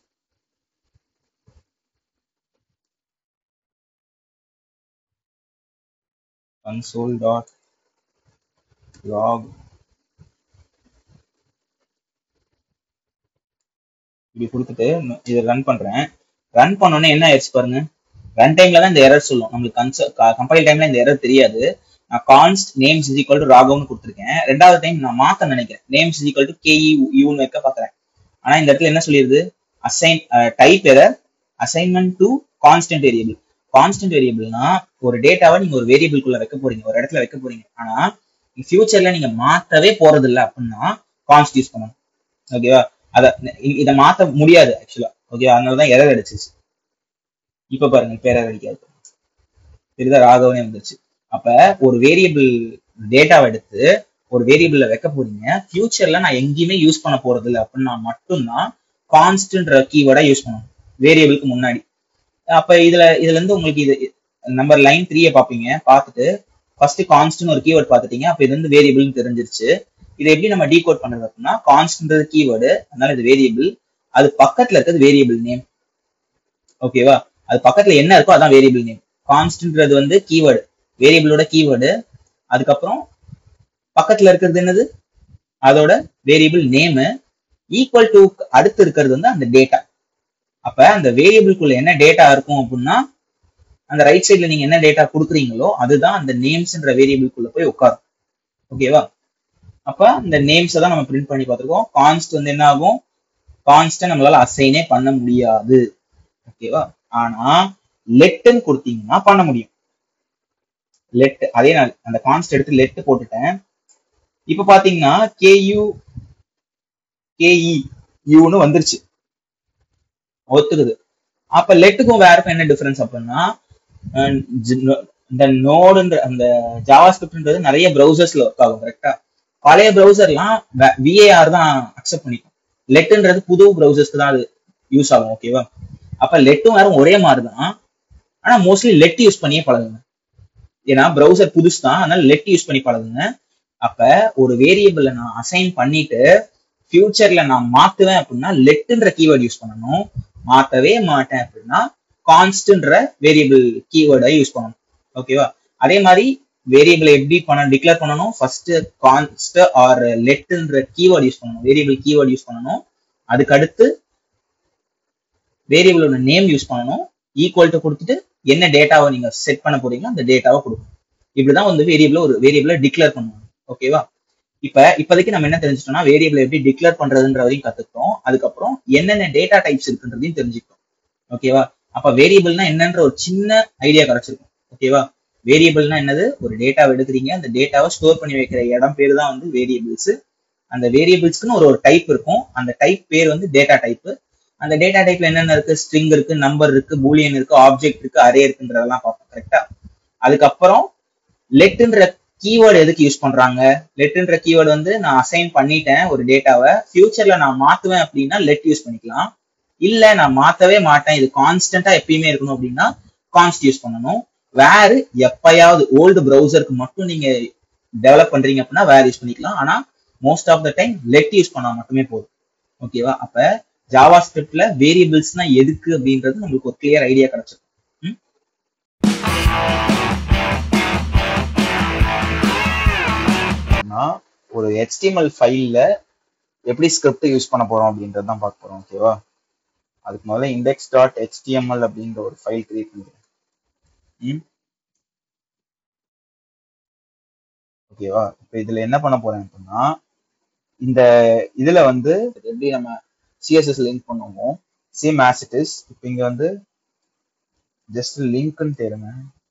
console dot log இப்படி கொடுத்துட்டு இதை ரன் பண்றேன் ரன் பண்ணோன்னே என்ன ஆயிடுச்சு பாருங்க ரன் டைம்ல தான் இந்த எரர் சொல்லும் நம்மளுக்கு கன்ச கம்பைல் டைம்ல இந்த எரர் தெரியாது நான் const names is equal to ராகவ்னு கொடுத்துருக்கேன் ரெண்டாவது டைம் நான் மாத்த நினைக்கிறேன் names is equal to K E யூன்னு வைக்க பாக்குறேன் ஆனா இந்த இடத்துல என்ன சொல்லிடுது assign type error assignment to constant variable constant வேரியபிள்னா ஒரு டேட்டாவை நீங்க ஒரு வேரியபிள்குள்ள வைக்க போறீங்க ஒரு இடத்துல வைக்க போறீங்க ஆனா ஃபியூச்சர்ல நீங்க மாத்தவே போறது இல்லை அப்படின்னா கான்ஸ்ட் யூஸ் பண்ணணும் ஓகேவா அத இதை மாத்த முடியாது ஆக்சுவலா ஓகேவா அதனாலதான் எரர் அடிச்சிச்சு இப்ப பாருங்க இப்ப எரர் அடிக்காது தெரியுதா ராகவனே வந்துருச்சு அப்ப ஒரு வேரியபிள் டேட்டாவை எடுத்து ஒரு வேரியபிள்ல வைக்க போறீங்க ஃபியூச்சர்ல நான் எங்கேயுமே யூஸ் பண்ண போறது இல்லை அப்படின்னா மட்டும்தான் கான்ஸ்டன்ட் கீவேர்டா யூஸ் பண்ணணும் வேரியபிளுக்கு முன்னாடி அப்ப இதுல இதுல இருந்து உங்களுக்கு இது நம்பர் லைன் த்ரீய பாப்பீங்க பார்த்துட்டு ஃபர்ஸ்ட் கான்ஸ்ட்னு ஒரு கீவேர்ட் பார்த்துட்டீங்க அப்ப இது வந்து வேரியபிள்னு தெரிஞ்சிருச்சு இதை எப்படி நம்ம டீகோட் பண்றது அப்படின்னா கான்ஸ்ட்ன்றது கீவேர்டு அதனால இது வேரியபிள் அது பக்கத்துல இருக்கிறது வேரியபிள் நேம் ஓகேவா அது பக்கத்துல என்ன இருக்கோ அதான் வேரியபிள் நேம் கான்ஸ்ட்ன்றது வந்து கீவேர்டு வேரியபிளோட கீவேர்டு அதுக்கப்புறம் பக்கத்துல இருக்கிறது என்னது அதோட வேரியபிள் நேமு ஈக்குவல் டு அடுத்து இருக்கிறது வந்து அந்த டேட்டா அப்ப அந்த வேரியபிள்குள்ள என்ன டேட்டா இருக்கும் அப்படின்னா அந்த ரைட் சைட்ல நீங்க என்ன டேட்டா கொடுக்குறீங்களோ அதுதான் அந்த நேம்ஸ்ன்ற வேரியபிள்குள்ள போய் உட்காரும் ஓகேவா அப்ப இந்த நேம்ஸ் தான் நம்ம பிரிண்ட் பண்ணி பார்த்துருக்கோம் கான்ஸ்ட் வந்து என்ன ஆகும் கான்ஸ்ட நம்மளால அசைனே பண்ண முடியாது ஓகேவா ஆனா லெட்டுன்னு கொடுத்தீங்கன்னா பண்ண முடியும் லெட் அதே நான் அந்த கான்ஸ்ட் எடுத்து லெட் போட்டுட்டேன் இப்ப பாத்தீங்கன்னா கேயூ கேஇ யூன்னு வந்துருச்சு ஒத்துக்குது அப்ப லெட்டுக்கும் வேறக்கும் என்ன டிஃபரன்ஸ் அப்படின்னா இந்த நோடுன்ற அந்த ஜாவா ஸ்கிரிப்ட்ன்றது நிறைய ப்ரௌசர்ஸ்ல ஒர்க் ஆகும் கரெக்டா பழைய ப்ரௌசர்லாம் விஏஆர் தான் அக்செப்ட் பண்ணிக்கும் லெட்டுன்றது புது ப்ரௌசர்ஸ்க்கு தான் அது யூஸ் ஆகும் ஓகேவா அப்ப லெட்டும் வேறும் ஒரே மாதிரி தான் ஆனா மோஸ்ட்லி லெட் யூஸ் பண்ணியே பழகுங்க ஏன்னா ப்ரௌசர் புதுசு தான் அதனால லெட் யூஸ் பண்ணி பழகுங்க அப்ப ஒரு வேரியபிள நான் அசைன் பண்ணிட்டு ஃபியூச்சர்ல நான் மாத்துவேன் அப்படின்னா லெட்டுன்ற கீவேர்ட் யூஸ் பண்ணணும் மாத்தவே மாட்டேன் அப்படின்னா கான்ஸ்டன்ற வேரியபிள் கீவேர்டை யூஸ் பண்ணணும் ஓகேவா அதே மாதிரி வேரியபிள் எப்படி பண்ண டிக்ளேர் பண்ணணும் ஃபர்ஸ்ட் கான்ஸ்ட் ஆர் லெட்ன்ற கீவேர்ட் யூஸ் பண்ணணும் வேரியபிள் கீவேர்ட் யூஸ் பண்ணணும் அதுக்கு அடுத்து வேரியபிளோட நேம் யூஸ் பண்ணணும் ஈக்குவல் டு கொடுத்துட்டு என்ன டேட்டாவை நீங்க செட் பண்ண போறீங்களோ அந்த டேட்டாவை கொடுக்கணும் இப்படிதான் வந்து வேரியபிள் ஒரு வேரியபிளை டிக்ளேர் பண்ணுவாங்க ஓகேவா இப்ப இப்போதைக்கு நம்ம என்ன தெரிஞ்சுட்டோம்னா வேரியபிள் எப்படி டிக்ளேர் பண்றதுன்ற வரையும் கத்துக்கிட்டோம் அதுக்கப்புறம் என்னென்ன டேட்டா டைப்ஸ் இருக்குன்றதையும் தெரிஞ்சுக்கிட்டோம் ஓகேவா அப்ப வேரியபிள்னா என்னன்ற ஒரு சின்ன ஐடியா கிடைச்சிருக்கும் ஓகேவா வேரியபிள்னா என்னது ஒரு டேட்டாவை எடுக்கிறீங்க அந்த டேட்டாவை ஸ்டோர் பண்ணி வைக்கிற இடம் பேர் தான் வந்து வேரியபிள்ஸ் அந்த வேரியபிள்ஸ்க்குன்னு ஒரு ஒரு டைப் இருக்கும் அந்த டைப் பேர் வந்து டேட்டா டைப் அந்த டேட்டா டைப்ல என்னென்ன இருக்கு ஸ்ட்ரிங் இருக்கு நம்பர் இருக்கு பூலியன் இருக்கு ஆப்ஜெக்ட் இருக்கு அரே இருக்குன்றதெல்லாம் பார்ப்போம் கரெக்டா அதுக்கப்புறம் லெட்ன்ற கீவேர்டு எதுக்கு யூஸ் பண்றாங்க லெட்ன்ற கீவேர்டு வந்து நான் அசைன் பண்ணிட்டேன் ஒரு டேட்டாவை ஃபியூச்சர்ல நான் மாத்துவேன் அப்படின்னா லெட் யூஸ் பண்ணிக்கலாம் இல்ல நான் மாத்தவே மாட்டேன் இது கான்ஸ்டன்டா எப்பயுமே இருக்கணும் அப்படின்னா கான்ஸ்ட் யூஸ் பண்ணணும் வேறு எப்பயாவது ஓல்டு ப்ரௌசருக்கு மட்டும் நீங்க டெவலப் பண்றீங்க அப்படின்னா வேர் யூஸ் பண்ணிக்கலாம் ஆனா most of the time let use பண்ணா மட்டுமே போதும் ஓகேவா அப்ப ஜாவா ஸ்கிரிப்ட்ல வேரியபிள்ஸ்னா எதுக்கு அப்படின்றது நம்மளுக்கு ஒரு கிளியர் ஐடியா கிடைச்சிருக்கும் ஒரு HTML ஃபைல்ல எப்படி ஸ்கிரிப்ட் யூஸ் பண்ண போறோம் அப்படின்றது தான் பார்க்க போறோம் ஓகேவா அதுக்கு முதல்ல இண்டெக்ஸ் டாட் ஹெச்டிஎம்எல் அப்படின்ற ஒரு ஃபைல் கிரியேட் பண்ணிக்கிறேன் ஓகேவா இப்போ இதுல என்ன பண்ண போறேன் அப்படின்னா இந்த இதுல வந்து எப்படி நம்ம சிஎஸ்எஸ் லிங்க் பண்ணுவோமோ சேம் ஆஸ் இட் இஸ் இப்போ இங்க வந்து ஜஸ்ட் லிங்க்னு தேடுங்க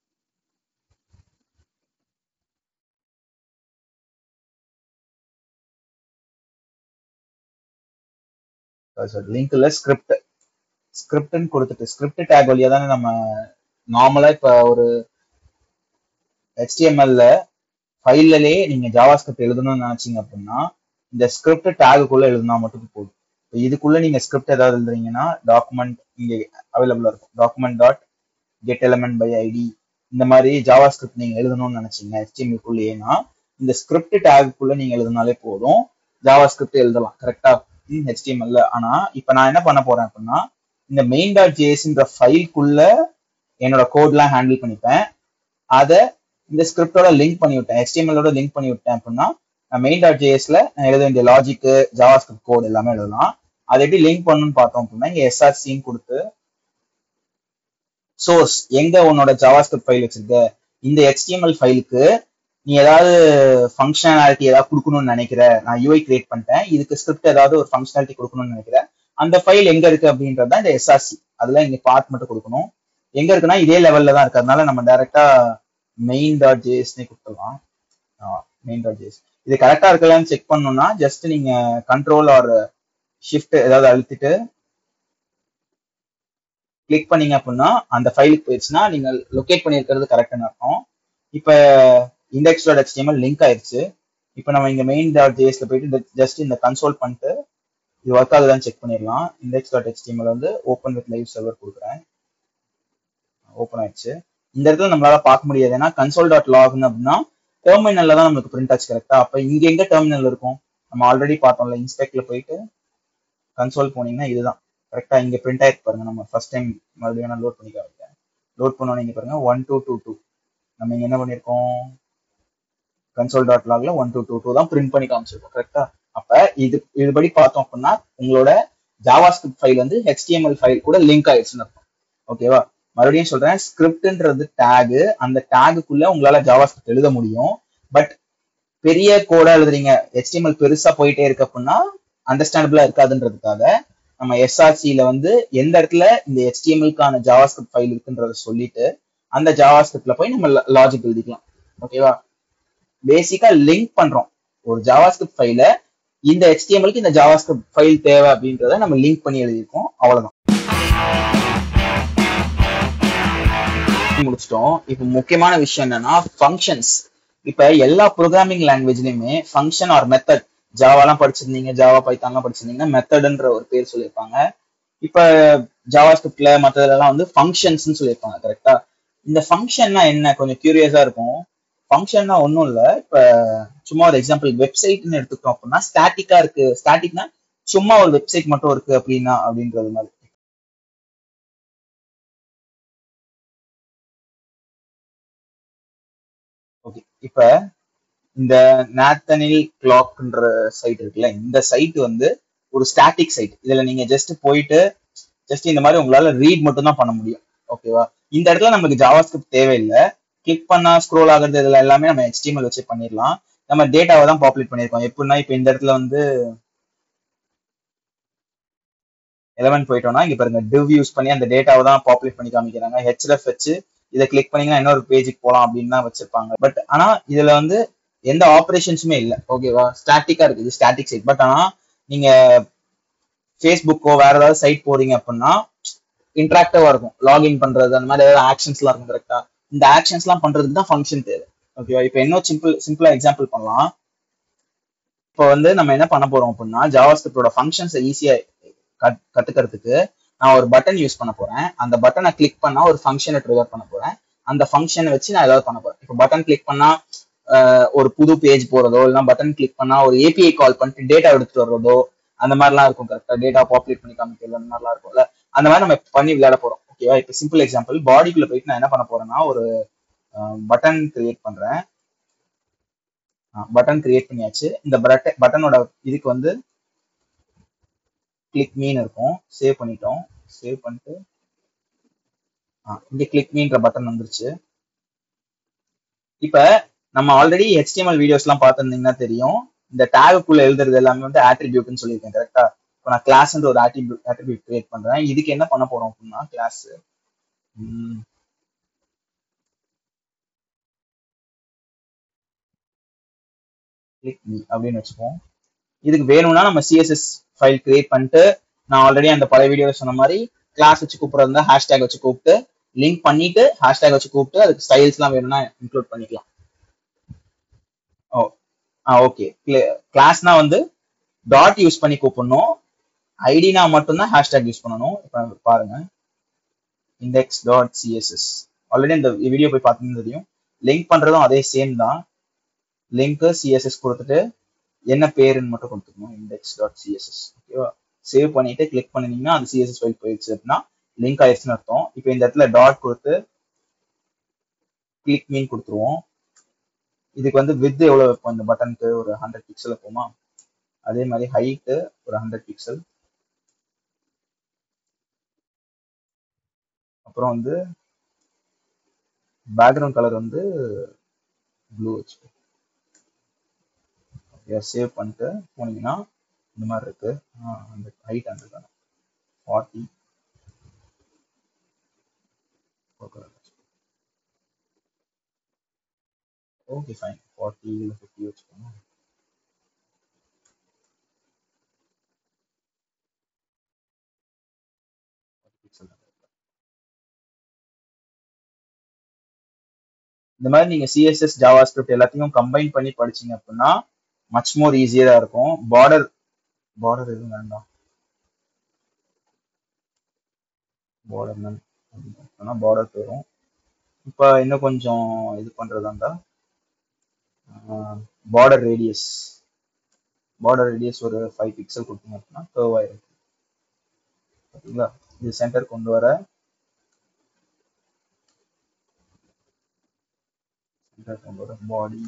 லிங்க்ல ஸ்கிரிப்ட் ஸ்கிரிப்ட்னு கொடுத்துட்டு ஸ்கிரிப்ட் டேக் வழியா தானே நம்ம நார்மலா இப்ப ஒரு ஹெச்டிஎம்எல்ல ஃபைல்லலே நீங்க ஜாவா ஸ்கிரிப்ட் எழுதணும்னு நினைச்சீங்க அப்படின்னா இந்த ஸ்கிரிப்ட் டேகுக்குள்ள எழுதினா மட்டும் போதும் இப்போ இதுக்குள்ள நீங்க ஸ்கிரிப்ட் ஏதாவது எழுதுறீங்கன்னா டாக்குமெண்ட் இங்க அவைலபிளா இருக்கும் document dot get element by ID இந்த மாதிரி ஜாவா ஸ்கிரிப்ட் நீங்க எழுதணும்னு நினைச்சீங்க ஹெச்டிஎம்எல்குள்ளேனா இந்த ஸ்கிரிப்ட் டேகுக்குள்ள நீங்க எழுதினாலே போதும் ஜாவா ஸ்கிரிப்ட் எழுதலாம் கரெக்டா ஹெச்டிஎம்எல்ல ஆனா இப்ப நான் என்ன பண்ண போறேன் அப்படின்னா இந்த மெயின் டாட் ஜேஎஸ்ன்ற ஃபைல்குள்ள என்னோட கோட்லாம் ஹேண்டில் பண்ணிப்பேன் அதை இந்த ஸ்கிரிப்டோட லிங்க் பண்ணி விட்டேன் ஹெச்டிஎம்எல்லோட லிங்க் பண்ணி விட்டேன் அப்படின்னா நான் மெயின் டாட் ஜேஎஸ்ல நான் எழுத வேண்டிய லாஜிக்கு ஜாவா ஸ்கிரிப்ட் கோட் எல்லாமே எழுதலாம் அதை எப்படி லிங்க் பண்ணணும்னு பார்த்தோம் அப்படின்னா இங்க எஸ்ஆர்சின்னு கொடுத்து சோர்ஸ் எங்க உன்னோட ஜாவா ஸ்கிரிப்ட் ஃபைல் வச்சிருக்க இந்த ஹெச்டிஎம்எல் ஃபைலுக்கு நீ ஏதாவது ஃபங்க்ஷனாலிட்டி ஏதாவது கொடுக்கணும்னு நினைக்கிற நான் யூஐ கிரியேட் பண்ணிட்டேன் இதுக்கு ஸ்கிரிப்ட் ஏதாவது ஒரு ஃபங்க்ஷனாலிட்டி கொடுக்கணும்னு நினைக்கிறேன் அந்த ஃபைல் எங்க இருக்கு அப்படின்றது தான் இந்த எஸ்ஆர்சி அதுல இங்க பார்ட் மட்டும் கொடுக்கணும் எங்க இருக்குன்னா இதே லெவல்ல தான் இருக்கு அதனால நம்ம டைரக்டா மெயின் டாட் ஜேஎஸ்னே கொடுத்துடலாம் மெயின் டாட் ஜேஎஸ் இது கரெக்டா இருக்கலாம்னு செக் பண்ணணும்னா ஜஸ்ட் நீங்க கண்ட்ரோல் ஆர் ஷிஃப்ட் ஏதாவது அழுத்திட்டு கிளிக் பண்ணீங்க அப்படின்னா அந்த ஃபைலுக்கு போயிடுச்சுன்னா நீங்க லொக்கேட் பண்ணியிருக்கிறது கரெக்ட்னு அர்த்தம் இப்போ இண்டெக்ஸ் டாட் ஹெச்டிஎம்எல் லிங்க் ஆயிருச்சு இப்போ நம்ம இங்க மெயின் டாட் ஜேஎஸ்ல போயிட்டு ஜஸ்ட் இந்த கன்சோல் பண்ணிட்டு இது ஒர்க் ஆகுதான்னு செக் பண்ணிடலாம் இண்டெக்ஸ் டாட் ஹெச்டிஎம்எல் வந்து ஓப்பன் வித் லைவ் சர்வர் கொடுக்குறேன் ஓப்பன் ஆயிடுச்சு இந்த இடத்துல நம்மளால பார்க்க முடியாது ஏன்னா கன்சோல் டாட் லாக்னு அப்படின்னா டெர்மினல்ல தான் நமக்கு பிரிண்ட் ஆச்சு கரெக்டா அப்ப இங்க எங்க டெர்மினல் இருக்கும் நம்ம ஆல்ரெடி பார்த்தோம்ல இன்ஸ்பெக்ட்ல போயிட்டு கன்சோல் போனீங்கன்னா இதுதான் கரெக்டா இங்க பிரிண்ட் ஆயிருக்கு பாருங்க நம்ம ஃபர்ஸ்ட் டைம் மறுபடியும் நான் லோட் பண்ணி காமிக்கிறேன் லோட் பண்ணோன்னு இங்க பாருங்க ஒன் டூ டூ டூ நம்ம இங்க என்ன பண்ணிருக்கோம் கன்சோல் டாட் லாக்ல ஒன் டூ டூ டூ தான் பிரிண்ட் பண்ணி காமிச்சிருக்கோம் கரெக்டா அப்ப இது இதுபடி பார்த்தோம் அப்படின்னா உங்களோட ஜாவா ஸ்கிரிப்ட் ஃபைல் வந்து ஹெச்டிஎம்எல் ஃபைல் கூட லிங்க் ஆயிடுச்சுன்னு அர்த்தம் ஓகேவா மறுபடியும் சொல்றேன் ஸ்கிரிப்ட்ன்றது டேகு அந்த டேகுக்குள்ள உங்களால ஜாவா ஸ்கிரிப்ட் எழுத முடியும் பட் பெரிய கோடா எழுதுறீங்க ஹெச்டிஎம்எல் பெருசா போயிட்டே இருக்கு அப்படின்னா அண்டர்ஸ்டாண்டபிளா இருக்காதுன்றதுக்காக நம்ம எஸ்ஆர்சியில வந்து எந்த இடத்துல இந்த ஹெச்டிஎம்எல்கான ஜாவா ஸ்கிரிப்ட் ஃபைல் இருக்குன்றத சொல்லிட்டு அந்த ஜாவா ஸ்கிரிப்ட்ல போய் நம்ம லாஜிக் எழுதிக்கலாம் ஓகேவா பேசிக்கா லிங்க் பண்றோம் ஒரு ஜாவா ஸ்கிரிப்ட் ஃபைல இந்த ஹெச்டிஎம்எல்க்கு இந்த ஜாவா ஸ்கிரிப்ட் ஃபைல் தேவை அப்படின்றத நம்ம லிங்க் பண்ணி எழுதியிருக்கோம் அவ்வளவுதான் முடிச்சிட்டோம் இப்போ முக்கியமான விஷயம் என்னன்னா ஃபங்க்ஷன்ஸ் இப்ப எல்லா ப்ரோக்ராமிங் லாங்குவேஜ்லயுமே ஃபங்க்ஷன் ஆர் மெத்தட் ஜாவாலாம் படிச்சிருந்தீங்க ஜாவா பைத்தான்லாம் படிச்சிருந்தீங்கன்னா மெத்தட்ன்ற ஒரு பேர் சொல்லியிருப்பாங்க இப்ப ஜாவா ஸ்கிரிப்ட்ல மற்றதுலாம் வந்து ஃபங்க்ஷன்ஸ்னு சொல்லியிருப்பாங்க கரெக்டா இந்த ஃபங்க்ஷன்னா என்ன கொஞ்சம் கியூரியஸா இருக்கும் ஃபங்க்ஷன்னா ஒன்றும் இல்லை இப்ப சும்மா ஒரு எக்ஸாம்பிள் வெப்சைட்னு எடுத்துக்கிட்டோம் அப்படின்னா ஸ்டாட்டிக்கா இருக்கு ஸ்டாட்டிக்னா சும்மா ஒரு வெப்சைட் மட்டும் இருக்கு அப்படின்னா அப்படின்றது மாதிரி ஓகே இப்ப இந்த நேத்தனில் கிளாக்ன்ற சைட் இருக்குல்ல இந்த சைட் வந்து ஒரு ஸ்டாட்டிக் சைட் இதுல நீங்க ஜஸ்ட் போயிட்டு ஜஸ்ட் இந்த மாதிரி உங்களால ரீட் மட்டும் தான் பண்ண முடியும் ஓகேவா இந்த இடத்துல நமக்கு ஜாவா ஸ்கிரிப்ட் தேவையில்லை கிளிக் பண்ணா ஸ்க்ரோல் ஆகுறது இதுல எல்லாமே நம்ம ஹெச்டிஎம்எல் வச்சு பண்ணிடலாம் நம்ம டேட்டாவை தான் பாப்புலேட் பண்ணியிருக்கோம் எப்படின்னா இப்போ இந்த இடத்துல வந்து எலவன் போயிட்டோம்னா இங்க பாருங்க டிவ் யூஸ் பண்ணி அந்த டேட்டாவை தான் பாப்புலேட் பண்ணி காமிக்கிறாங்க ஹெச்எஃப் வச்சு இதை கிளிக் பண்ணீங்கன்னா இன்னொரு பேஜுக்கு போகலாம் அப்படின்னு தான் வச்சிருப்பாங்க பட் ஆனா இதுல வந்து எந்த ஆப்ரேஷன்ஸுமே இல்லை ஓகேவா ஸ்டாட்டிக்கா இருக்கு இது ஸ்டாட்டிக் சைட் பட் ஆனா நீங்க ஃபேஸ்புக்கோ வேற ஏதாவது சைட் போறீங்க அப்படின்னா இன்ட்ராக்டிவா இருக்கும் லாகின் பண்றது அந்த மாதிரி ஏதாவது ஆக்ஷன்ஸ்லாம் இருக்கும் கரெக்டா இந்த ஆக்ஷன்ஸ்லாம் பண்றதுக்கு தான் ஃபங்க்ஷன் தேவை ஓகேவா இப்போ இன்னும் சிம்பிள் சிம்பிளா எக்ஸாம்பிள் பண்ணலாம் இப்போ வந்து நம்ம என்ன பண்ண போறோம் அப்படின்னா ஜாவா ஸ்கிரிப்டோட ஃபங்க்ஷன்ஸை ஈஸியா கத்துக்கிறதுக்கு நான் ஒரு பட்டன் யூஸ் பண்ண போறேன் அந்த பட்டனை கிளிக் பண்ணா ஒரு ஃபங்க்ஷனை ட்ரிகர் பண்ண போறேன் அந்த ஃபங்க்ஷனை வச்சு நான் ஏதாவது பண்ண போறேன் இப்போ பட்டன் கிளிக் பண்ணா ஒரு புது பேஜ் போறதோ இல்லைன்னா பட்டன் கிளிக் பண்ணா ஒரு ஏபிஐ கால் பண்ணிட்டு டேட்டா எடுத்துட்டு வர்றதோ அந்த மாதிரிலாம் இருக்கும் கரெக்டா டேட்டா பாப்புலேட் பண்ணி காமிக்கிறது அந்த மாதிரிலாம் இருக்கும்ல அந்த மாதிரி நம்ம பண்ணி விளையாட போறோம் ஓகேவா இப்போ சிம்பிள் எக்ஸாம்பிள் பாடிக்குள்ள போயிட்டு நான் என்ன பண்ண போறேன்னா ஒரு பட்டன் கிரியேட் பண்றேன் பட்டன் கிரியேட் பண்ணியாச்சு இந்த பட்டனோட இதுக்கு வந்து கிளிக் மீன் இருக்கும் சேவ் பண்ணிட்டோம் சேவ் பண்ணிட்டு இங்க கிளிக் மீன்ற பட்டன் வந்துருச்சு இப்ப நம்ம ஆல்ரெடி ஹெச்டிஎம்எல் வீடியோஸ் எல்லாம் பார்த்துருந்தீங்கன்னா தெரியும் இந்த டேகுக்குள்ள எழுதுறது எல்லாமே வந்து ஆட்ரிபியூட்னு சொல்லியிருக்கேன் கரெக்டா இப்போ நான் கிளாஸ்ன்ற ஒரு ஆட்ரிபியூட் ஆட்ரிபியூட் கிரியேட் பண்றேன் இதுக்கு என்ன பண்ண போறோம் அப்படின்னா கிளாஸ் கிளிக் மீ அப்படின்னு வச்சுப்போம் இதுக்கு வேணும்னா நம்ம சிஎஸ்எஸ் ஃபைல் கிரியேட் பண்ணிட்டு நான் ஆல்ரெடி அந்த பழைய வீடியோல சொன்ன மாதிரி கிளாஸ் வச்சு கூப்பிடுறதா ஹேஷ்டேக் வச்சு கூப்பிட்டு லிங்க் பண்ணிட்டு ஹேஷ்டேக் வச்சு கூப்பிட்டு அதுக்கு ஸ்டைல்ஸ்லாம் வேணும்னா இன்க்ளூட் பண்ணிக்கலாம் ஓ ஆ ஓகே கிளாஸ்னா வந்து டாட் யூஸ் பண்ணி கூப்பிடணும் ஐடினா மட்டும்தான் ஹேஷ்டேக் யூஸ் பண்ணணும் இப்போ பாருங்க இண்டெக்ஸ் டாட் சிஎஸ்எஸ் ஆல்ரெடி இந்த வீடியோ போய் பார்த்தீங்கன்னு தெரியும் லிங்க் பண்றதும் அதே சேம் தான் லிங்க் சிஎஸ்எஸ் கொடுத்துட்டு என்ன பேருன்னு மட்டும் கொடுத்துக்கணும் இண்டெக்ஸ் டாட் சிஎஸ்எஸ் ஓகேவா சேவ் பண்ணிட்டு கிளிக் பண்ணினீங்கன்னா அது சிஎஸ்எஸ் ஃபைல் போயிடுச்சு அப்படின்னா லிங்க் ஆயிடுச்சுன்னு அர்த்தம் இப்போ இந்த இடத்துல டாட் கொடுத்து கிளிக் மீன் கொடுத்துருவோம் இதுக்கு வந்து வித் எவ்வளவு வைப்போம் இந்த பட்டனுக்கு ஒரு ஹண்ட்ரட் பிக்சல் வைப்போமா அதே மாதிரி ஹைட்டு ஒரு ஹண்ட்ரட் பிக்சல் அப்புறம் வந்து பேக்ரவுண்ட் கலர் வந்து ப்ளூ வச்சுக்கோ சேவ் பண்ணிட்டு போனீங்கன்னா இந்த மாதிரி இருக்கு அந்த height hundred forty okay fine forty இல்லை ஃபிஃப்டி வச்சுக்கோங்க இந்த மாதிரி நீங்க சிஎஸ்எஸ் ஜாவா ஸ்கிரிப்ட் எல்லாத்தையும் கம்பைன் பண்ணி படிச்சீங்க அப்படின்னா மச் மோர் ஈஸியரா இருக்கும் பார்டர் பார்டர் எதுவும் வேண்டாம் பார்டர் நன் பார்டர் போயிடும் இப்போ இன்னும் கொஞ்சம் இது பண்றதா இருந்தா பார்டர் ரேடியஸ் பார்டர் ரேடியஸ் ஒரு ஃபைவ் பிக்சல் கொடுத்தீங்க அப்படின்னா கர்வ் ஆயிரும் பார்த்தீங்களா இது சென்டர் கொண்டு வர சென்டர் கொண்டு வர body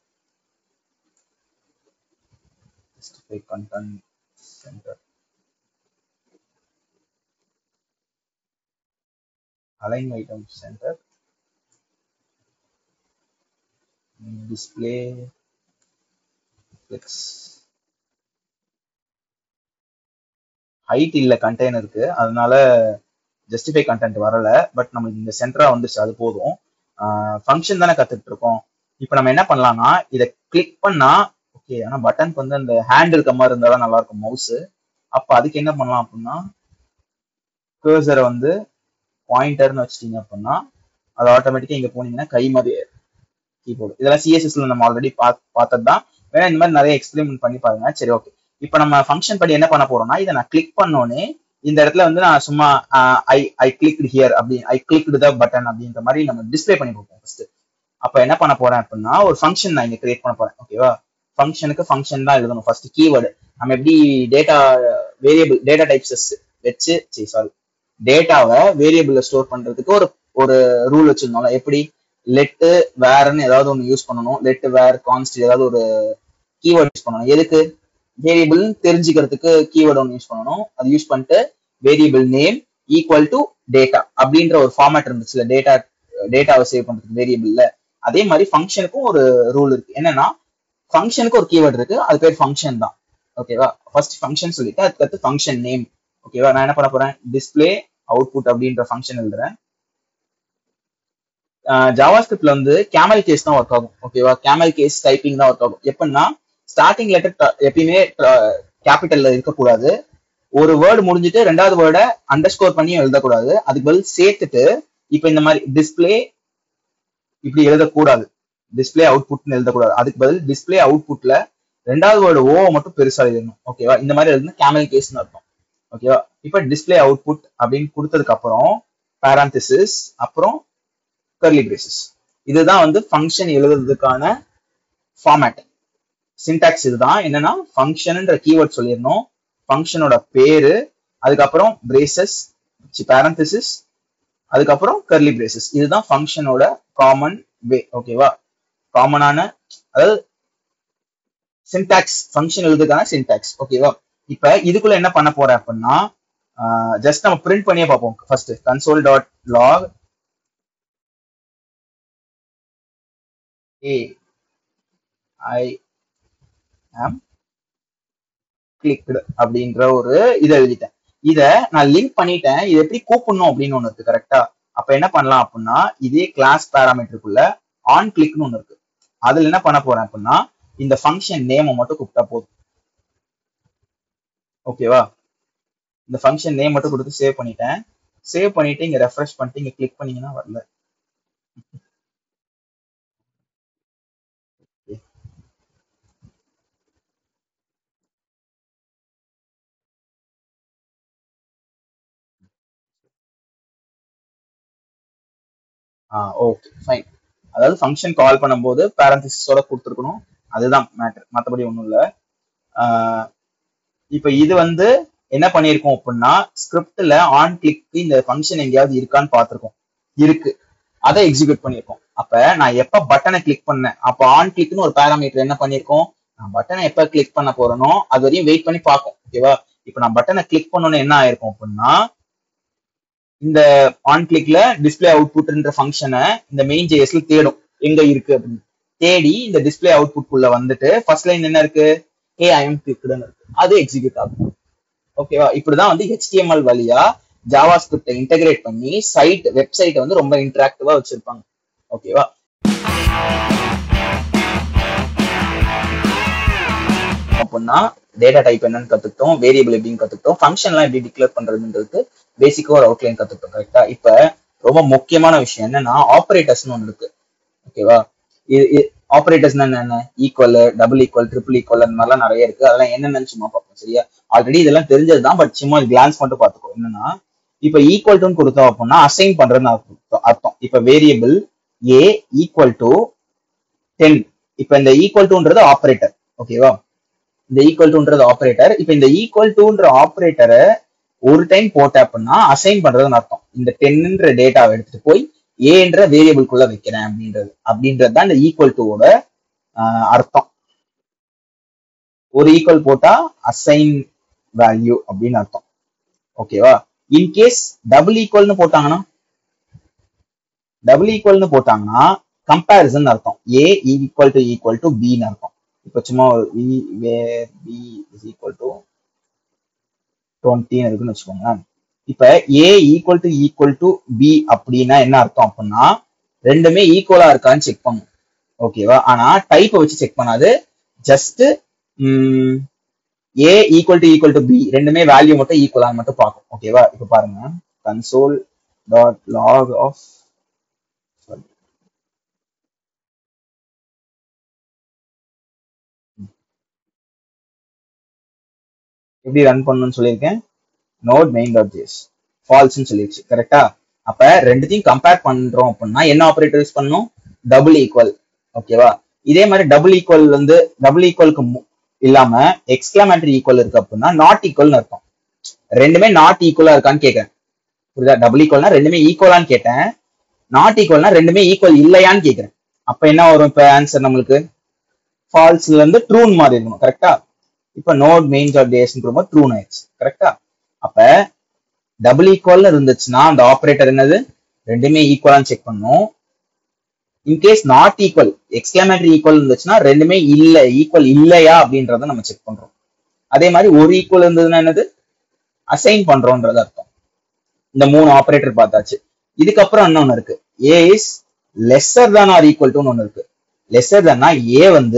justify content center align items center display flex height இல்ல கண்டெய்னருக்கு அதனால ஜஸ்டிஃபை கண்டென்ட் வரல பட் நமக்கு இந்த சென்டரா வந்துச்சு அது போதும் ஃபங்க்ஷன் தானே கத்துட்டு இருக்கோம் இப்போ நம்ம என்ன பண்ணலாம்னா இதை கிளிக் பண்ணா ஓகே ஆனா பட்டனுக்கு வந்து அந்த ஹேண்ட் இருக்க மாதிரி இருந்தா தான் நல்லா இருக்கும் மவுஸ் அப்ப அதுக்கு என்ன பண்ணலாம் அப்படின்னா கர்சரை வந்து பாயிண்டர்னு வச்சிட்டீங்க அப்படின்னா அது ஆட்டோமேட்டிக்கா இங்க போனீங்கன்னா கை மாதிரி கீபோர்டு இதெல்லாம் சிஎஸ்எஸ்ல நம்ம ஆல்ரெடி பார்த்தது தான் வேணா இந்த மாதிரி நிறைய எக்ஸ்பெரிமெண்ட் பண்ணி பாருங்க சரி ஓகே இப்போ நம்ம ஃபங்க்ஷன் படி என்ன பண்ண போறோம்னா இதை நான் கிளிக் பண்ணோன்னே இந்த இடத்துல வந்து நான் சும்மா ஐ ஐ கிளிக் ஹியர் அப்படி ஐ கிளிக் த பட்டன் அப்படின்ற மாதிரி நம்ம டிஸ்பிளே பண்ணி கொடுப்போம் ஃபர்ஸ்ட் அப்ப என்ன பண்ண போறேன் அப்படின்னா ஒரு ஃபங்க்ஷன் நான் இங்க கிரியேட் பண்ண போறேன் ஓகேவா ஃபங்க்ஷனுக்கு ஃபங்க்ஷன் தான் எழுதணும் ஃபர்ஸ்ட் கீவேர்டு நம்ம எப்படி டேட்டா வேரியபிள் டேட்டா டைப்ஸஸ் வச்சு சரி சாரி டேட்டாவை வேரியபிள்ல ஸ்டோர் பண்றதுக்கு ஒரு ஒரு ரூல் வச்சிருந்தோம்ல எப்படி லெட்டு வேர்னு ஏதாவது ஒன்று யூஸ் பண்ணணும் லெட்டு வேர் கான்ஸ்ட் ஏதாவது ஒரு கீவேர்ட் யூஸ் பண்ணணும் எதுக்கு வேரியபிள் தெரிஞ்சுக்கிறதுக்கு கீவேர்டு ஒன்று யூஸ் பண்ணணும் அது யூஸ் பண்ணிட்டு variable name equal to data அப்படின்ற ஒரு ஃபார்மேட் இருந்துச்சுல டேட்டா டேட்டாவை சேவ் பண்றதுக்கு வேரியபிள்ல அதே மாதிரி ஃபங்க்ஷனுக்கும் ஒரு ரூல் இருக்கு என்னன்னா ஃபங்க்ஷனுக்கு ஒரு கீவேர்ட் இருக்கு அது பேர் ஃபங்க்ஷன் தான் ஓகேவா ஃபர்ஸ்ட் ஃபங்க்ஷன் சொல்லிட்டு அதுக்கடுத்து ஃபங்க்ஷன் நேம் ஓகேவா நான் என்ன பண்ண போறேன் டிஸ்பிளே அவுட்புட் அப்படின்ற ஃபங்க்ஷன் எழுதுறேன் ஜாவா ஸ்கிரிப்ட்ல வந்து கேமல் கேஸ் தான் ஒர்க் ஆகும் ஓகேவா கேமல் கேஸ் டைப்பிங் தான் ஒர்க் ஆகும் எப்படின்னா ஸ்டார்டிங் லெட்டர் எப்பயுமே கேபிட்டல்ல இருக்கக்கூடாது ஒரு வேர்டு முடிஞ்சிட்டு ரெண்டாவது வேர்டை அண்டர் ஸ்கோர் பண்ணி எழுதக்கூடாது அதுக்கு பதில் சேர்த்துட்டு இப்போ இந்த மாதிரி டிஸ்பிளே இப்படி எழுதக்கூடாது டிஸ்பிளே அவுட்புட்னு எழுதக்கூடாது அதுக்கு பதில் டிஸ்பிளே அவுட்புட்ல ரெண்டாவது வேர்டு ஓ மட்டும் பெருசா எழுதணும் ஓகேவா இந்த மாதிரி எழுதுனா கேமல் கேஸ்னு அர்த்தம் ஓகேவா இப்போ டிஸ்பிளே அவுட்புட் அப்படின்னு கொடுத்ததுக்கு அப்புறம் பேராந்திசிஸ் அப்புறம் கர்லி பிரேசஸ் இதுதான் வந்து ஃபங்க்ஷன் எழுதுறதுக்கான ஃபார்மேட் சின்டாக்ஸ் இதுதான் என்னன்னா ஃபங்க்ஷன்ன்ற கீவேர்ட் சொல்லிடணும் ஃபங்க்ஷனோட பேரு அதுக்கப்புறம் பிரேசஸ் பேரந்திசிஸ் அதுக்கப்புறம் கர்லி பிரேசஸ் இதுதான் ஃபங்க்ஷனோட காமன் வே ஓகேவா காமனான அதாவது சின்டாக்ஸ் ஃபங்க்ஷன் எழுதுக்கான சின்டாக்ஸ் ஓகேவா இப்ப இதுக்குள்ள என்ன பண்ண போறேன் அப்படின்னா ஜஸ்ட் நம்ம பிரிண்ட் பண்ணியே பார்ப்போம் first console dot log a I am clicked அப்படின்ற ஒரு இதை எழுதிட்டேன் இத நான் லிங்க் பண்ணிட்டேன் இது எப்படி கூப்பிடணும் அப்படின்னு ஒண்ணு இருக்கு கரெக்டா அப்ப என்ன பண்ணலாம் அப்படின்னா இதே கிளாஸ் பேராமீட்டருக்குள்ள ஆன் கிளிக்னு ஒண்ணு இருக்கு அதுல என்ன பண்ண போறேன் அப்படின்னா இந்த ஃபங்க்ஷன் நேமை மட்டும் கூப்பிட்டா போதும் ஓகேவா இந்த ஃபங்க்ஷன் நேம் மட்டும் கொடுத்து சேவ் பண்ணிட்டேன் சேவ் பண்ணிட்டு இங்க ரெஃப்ரெஷ் பண்ணிட்டு இங்க கிளிக் பண்ணீங்கன்னா வரல ஆ ஓகே ஃபைன் அதாவது ஃபங்க்ஷன் கால் பண்ணும்போது பேரந்திசிஸோட கொடுத்துருக்கணும் அதுதான் மேட்டர் மற்றபடி ஒன்றும் இல்லை இப்போ இது வந்து என்ன பண்ணியிருக்கோம் அப்படின்னா ஸ்கிரிப்ட்ல ஆன் கிளிக் இந்த ஃபங்க்ஷன் எங்கேயாவது இருக்கான்னு பார்த்துருக்கோம் இருக்கு அதை எக்ஸிக்யூட் பண்ணியிருக்கோம் அப்ப நான் எப்ப பட்டனை கிளிக் பண்ணேன் அப்போ ஆன் கிளிக்னு ஒரு பேராமீட்டர் என்ன பண்ணியிருக்கோம் நான் பட்டனை எப்ப கிளிக் பண்ண போறேனோ அது வரையும் வெயிட் பண்ணி பார்க்கும் ஓகேவா இப்போ நான் பட்டனை கிளிக் பண்ணோன்னு என்ன ஆயிருக்கும் அப்படின்னா இந்த ஆன் கிளிக்ல டிஸ்பிளே அவுட்புட்ன்ற ஃபங்க்ஷனை இந்த மெயின் ஜேஎஸ்ல தேடும் எங்க இருக்கு அப்படின்னு தேடி இந்த டிஸ்பிளே அவுட்புட் குள்ள வந்துட்டு ஃபர்ஸ்ட் லைன் என்ன இருக்கு ஏ ஐஎம் கிளிக்டுன்னு இருக்கு அது எக்ஸிக்யூட் ஆகும் ஓகேவா இப்படிதான் வந்து ஹெச்டிஎம்எல் வழியா ஜாவா ஸ்கிரிப்டை இன்டகிரேட் பண்ணி சைட் வெப்சைட்டை வந்து ரொம்ப இன்டராக்டிவா வச்சிருப்பாங்க ஓகேவா அப்படின்னா டேட்டா டைப் என்னன்னு கத்துக்கிட்டோம் வேரியபிள் எப்படின்னு கத்துக்கிட்டோம் ஃபங்க்ஷன்லாம் எப்படி டிக்ளேர் பண்றதுன்றது பேசிக்கா ஒரு அவுட்லைன் கத்துக்கிட்டோம் கரெக்டா இப்ப ரொம்ப முக்கியமான விஷயம் என்னன்னா ஆப்ரேட்டர்ஸ்னு ஒன்று இருக்கு ஓகேவா இது ஆப்ரேட்டர்ஸ்னா என்ன equal double equal triple equal அந்த மாதிரிலாம் நிறைய இருக்கு அதெல்லாம் என்னென்னு சும்மா பார்ப்போம் சரியா ஆல்ரெடி இதெல்லாம் தெரிஞ்சதுதான் பட் சும்மா கிளான்ஸ் மட்டும் பார்த்துக்கோ என்னன்னா இப்ப ஈக்குவல் டுன்னு கொடுத்தோம் அப்படின்னா அசைன் பண்றதுன்னு அர்த்தம் இப்ப variable a equal to ten இப்ப இந்த ஈக்குவல் டுன்றது ஆப்ரேட்டர் ஓகேவா இந்த ஈக்குவல் டுன்றது ஆப்ரேட்டர் இப்ப இந்த ஈக்குவல் டுன்ற ஆப்ரேட்டரை ஒரு டைம் போட்ட அப்படின்னா அசைன் பண்றதுன்னு அர்த்தம் இந்த டென்ன்ற டேட்டாவை எடுத்துட்டு போய் ஏன்ற வேரியபிள்குள்ள வைக்கிறேன் அப்படின்றது அப்படின்றது தான் இந்த ஈக்குவல் டுவோட அர்த்தம் ஒரு ஈக்குவல் போட்டா அசைன் வேல்யூ அப்படின்னு அர்த்தம் ஓகேவா இன்கேஸ் டபுள் ஈக்குவல்னு போட்டாங்கன்னா டபுள் ஈக்குவல்னு போட்டாங்கன்னா கம்பேரிசன் அர்த்தம் a equal to equal to பின்னு அர்த்தம் இப்போ சும்மா ஒரு வி var b is equal to டுவெண்ட்டின்னு இருக்குன்னு வச்சுக்கோங்க இப்ப a equal to equal to b அப்படின்னா என்ன அர்த்தம் அப்படின்னா ரெண்டுமே ஈக்குவலா இருக்கான்னு செக் பண்ணும் ஓகேவா ஆனா டைப்பை வச்சு செக் பண்ணாது just a equal to equal to b ரெண்டுமே வேல்யூ மட்டும் ஈக்குவலான்னு மட்டும் பார்க்கும் ஓகேவா இப்ப பாருங்க கன்சோல் டாட் லாக் ஆஃப் எப்படி ரன் பண்ணணும்னு சொல்லியிருக்கேன் நோட் மெயின் டாட் ஜேஸ் ஃபால்ஸ்னு சொல்லிடுச்சு கரெக்டா அப்ப ரெண்டுத்தையும் கம்பேர் பண்றோம் அப்படின்னா என்ன ஆப்ரேட்டர் யூஸ் பண்ணணும் டபுள் ஈக்குவல் ஓகேவா இதே மாதிரி டபுள் ஈக்குவல் வந்து டபுள் ஈக்குவலுக்கு இல்லாம எக்ஸ்கிளாமேட்டரி ஈக்குவல் இருக்கு அப்படின்னா நாட் ஈக்குவல்னு அர்த்தம் ரெண்டுமே நாட் ஈக்குவலா இருக்கான்னு கேட்கறேன் புரியுதா டபுள் ஈக்குவல்னா ரெண்டுமே ஈக்குவலான்னு கேட்டேன் நாட் ஈக்குவல்னா ரெண்டுமே ஈக்குவல் இல்லையான்னு கேட்கறேன் அப்ப என்ன வரும் இப்ப ஆன்சர் நம்மளுக்கு ஃபால்ஸ்ல இருந்து ட்ரூன் மாதிரி இருக்கணும் கரெக்டா இப்ப நோட் மெயின் டாட் டேஸ் ட்ரூன் ஆயிடுச்சு கரெக்டா அப்ப டபுள் ஈக்குவல்னு இருந்துச்சுன்னா அந்த ஆப்ரேட்டர் என்னது ரெண்டுமே ஈக்குவலான்னு செக் பண்ணும் in case not equal exclamatory equal இருந்துச்சுன்னா ரெண்டுமே இல்ல ஈக்குவல் இல்லையா அப்படின்றத நம்ம செக் பண்றோம் அதே மாதிரி ஒரு ஈக்குவல் இருந்ததுன்னா என்னது அசைன் பண்றோம்ன்றது அர்த்தம் இந்த மூணு ஆபரேட்டர் பார்த்தாச்சு இதுக்கப்புறம் இன்னொன்னு இருக்கு a is lesser than or equal to ஒன்னு இருக்கு லெஸ்ஸர் தான்னா ஏ வந்து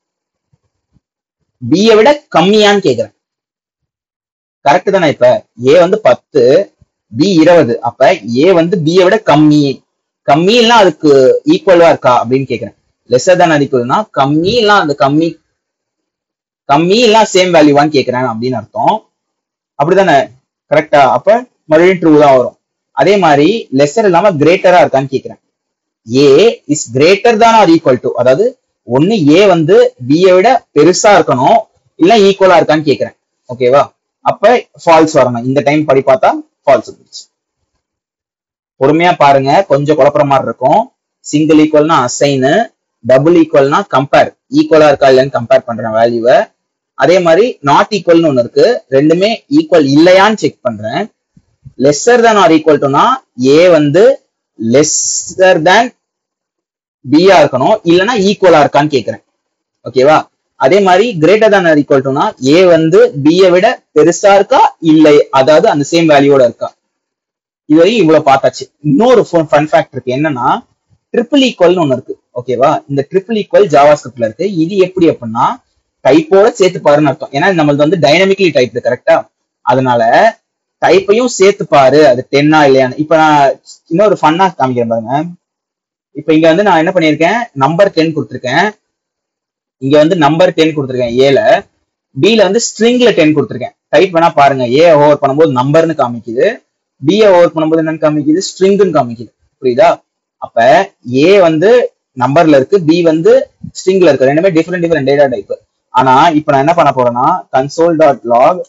பியை விட கம்மியான்னு கேக்குறேன் கரெக்ட் தானே இப்ப ஏ வந்து பத்து பி இருபது அப்ப ஏ வந்து பியை விட கம்மி கம்மி எல்லாம் அதுக்கு ஈக்குவலா இருக்கா அப்படின்னு கேக்குறேன் லெஸ்ஸர் தான் ஈக்குவல்னா கம்மி எல்லாம் அது கம்மி கம்மி எல்லாம் சேம் வேல்யூவான்னு கேக்குறேன் அப்படின்னு அர்த்தம் அப்படிதானே கரெக்டா அப்ப மறுபடியும் ட்ரூ தான் வரும் அதே மாதிரி லெஸ்ஸர் இல்லாம கிரேட்டரா இருக்கான்னு கேக்குறேன் a is greater than or equal to அதாவது ஒன்னு ஏ வந்து பியை விட பெருசா இருக்கணும் இல்ல ஈக்குவலா இருக்கான்னு கேக்குறேன் ஓகேவா அப்ப ஃபால்ஸ் வரணும் இந்த டைம் படி பார்த்தா ஃபால்ஸ் வந்துருச்சு பொறுமையா பாருங்க கொஞ்சம் குழப்பற மாதிரி இருக்கும் சிங்கிள் ஈக்குவல்னா அசைனு டபுள் ஈக்குவல்னா கம்பேர் ஈக்குவலா இருக்கா இல்லைன்னு கம்பேர் பண்றேன் வேல்யூவை அதே மாதிரி நாட் ஈக்குவல்னு ஒன்னு இருக்கு ரெண்டுமே ஈக்குவல் இல்லையான்னு செக் பண்றேன் லெஸ்ஸர் தேன் ஆர் ஈக்குவல் டுனா ஏ வந்து லெஸ்ஸர் தேன் பியா இருக்கணும் இல்லைன்னா ஈக்குவலா இருக்கான்னு கேக்குறேன் ஓகேவா அதே மாதிரி கிரேட்டர் தேன் ஆர் ஈக்குவல் டுனா ஏ வந்து பியை விட பெருசா இருக்கா இல்லை அதாவது அந்த சேம் வேல்யூவோட இருக்கா இதுவரையும் இவ்வளவு பார்த்தாச்சு இன்னொரு ஃபன் ஃபேக்ட் இருக்கு என்னன்னா ட்ரிபிள் ஈக்குவல்னு ஒண்ணு இருக்கு ஓகேவா இந்த ட்ரிபிள் ஈக்குவல் ஜாவா ஸ்கிரிப்ட்ல இருக்கு இது எப்படி அப்படின்னா டைப்போட சேர்த்து பாருன்னு அர்த்தம் ஏன்னா நம்மளது வந்து டைனமிக்லி டைப் கரெக்டா அதனால டைப்பையும் சேர்த்து பாரு அது டென்னா இல்லையான்னு இப்ப நான் இன்னொரு ஃபன்னா காமிக்கிறேன் பாருங்க இப்ப இங்க வந்து நான் என்ன பண்ணிருக்கேன் நம்பர் டென் கொடுத்துருக்கேன் இங்க வந்து நம்பர் டென் கொடுத்துருக்கேன் ஏல பில வந்து ஸ்ட்ரிங்ல டென் கொடுத்துருக்கேன் டைப் வேணா பாருங்க ஏ ஓவர் பண்ணும்போது நம்பர்னு காமிக்குது பிஏ ஓவர் பண்ணும்போது என்னன்னு காமிக்குது ஸ்ட்ரிங்னு காமிக்குது புரியுதா அப்ப ஏ வந்து நம்பர்ல இருக்கு பி வந்து ஸ்ட்ரிங்ல இருக்கு ரெண்டுமே டிஃப்ரெண்ட் டிஃப்ரெண்ட் டேட்டா டைப் ஆனா இப்ப நான் என்ன பண்ண போறேன்னா console dot log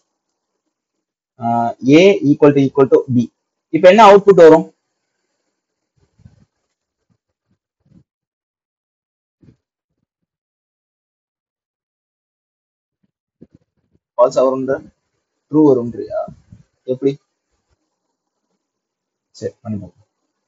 a equal to equal to b இப்ப என்ன அவுட்புட் வரும் ஃபால்ஸ் வரும்ன்ற ட்ரூ வரும்ன்றியா எப்படி சரி பண்ணி பார்ப்போம்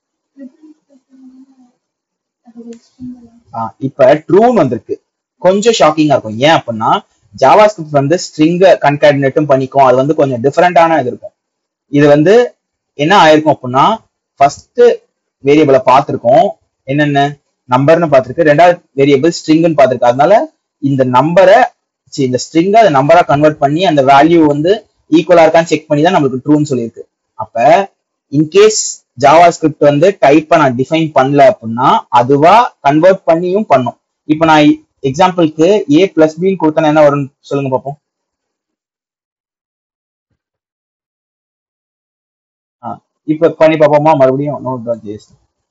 ஆ, இப்ப ட்ரூன்னு வந்திருக்கு கொஞ்சம் ஷாக்கிங்கா இருக்கும் ஏன் அப்படின்னா ஜாவா ஸ்கிரிப்ட் வந்து ஸ்ட்ரிங்க கன்கேடினேட்டும் பண்ணிக்கும் அது வந்து கொஞ்சம் டிஃபரெண்டான இது இருக்கும் இது வந்து என்ன ஆயிருக்கும் அப்படின்னா ஃபர்ஸ்ட் வேரியபிளை பார்த்திருக்கோம் என்னென்ன நம்பர்னு பார்த்திருக்கு ரெண்டாவது வேரியபிள் ஸ்ட்ரிங்னு பார்த்திருக்கு அதனால இந்த நம்பரை இந்த ஸ்ட்ரிங்கை அந்த நம்பரா கன்வெர்ட் பண்ணி அந்த வேல்யூ வந்து ஈக்குவலா இருக்கான்னு செக் பண்ணி தான் நம்மளுக்கு ட்ரூன்னு சொல்லியிருக்கு அப்ப இன்கேஸ் ஜாவா ஸ்கிரிப்ட் வந்து டைப்பை நான் டிஃபைன் பண்ணல அப்படின்னா அதுவா கன்வெர்ட் பண்ணியும் பண்ணும் இப்போ நான் எக்ஸாம்பிளுக்கு ஏ பிளஸ் பின்னு கொடுத்தா என்ன வரும்னு சொல்லுங்க பார்ப்போம் ஆ, இப்ப பண்ணி பார்ப்போமா மறுபடியும் நோட் டாட் ஜேஸ்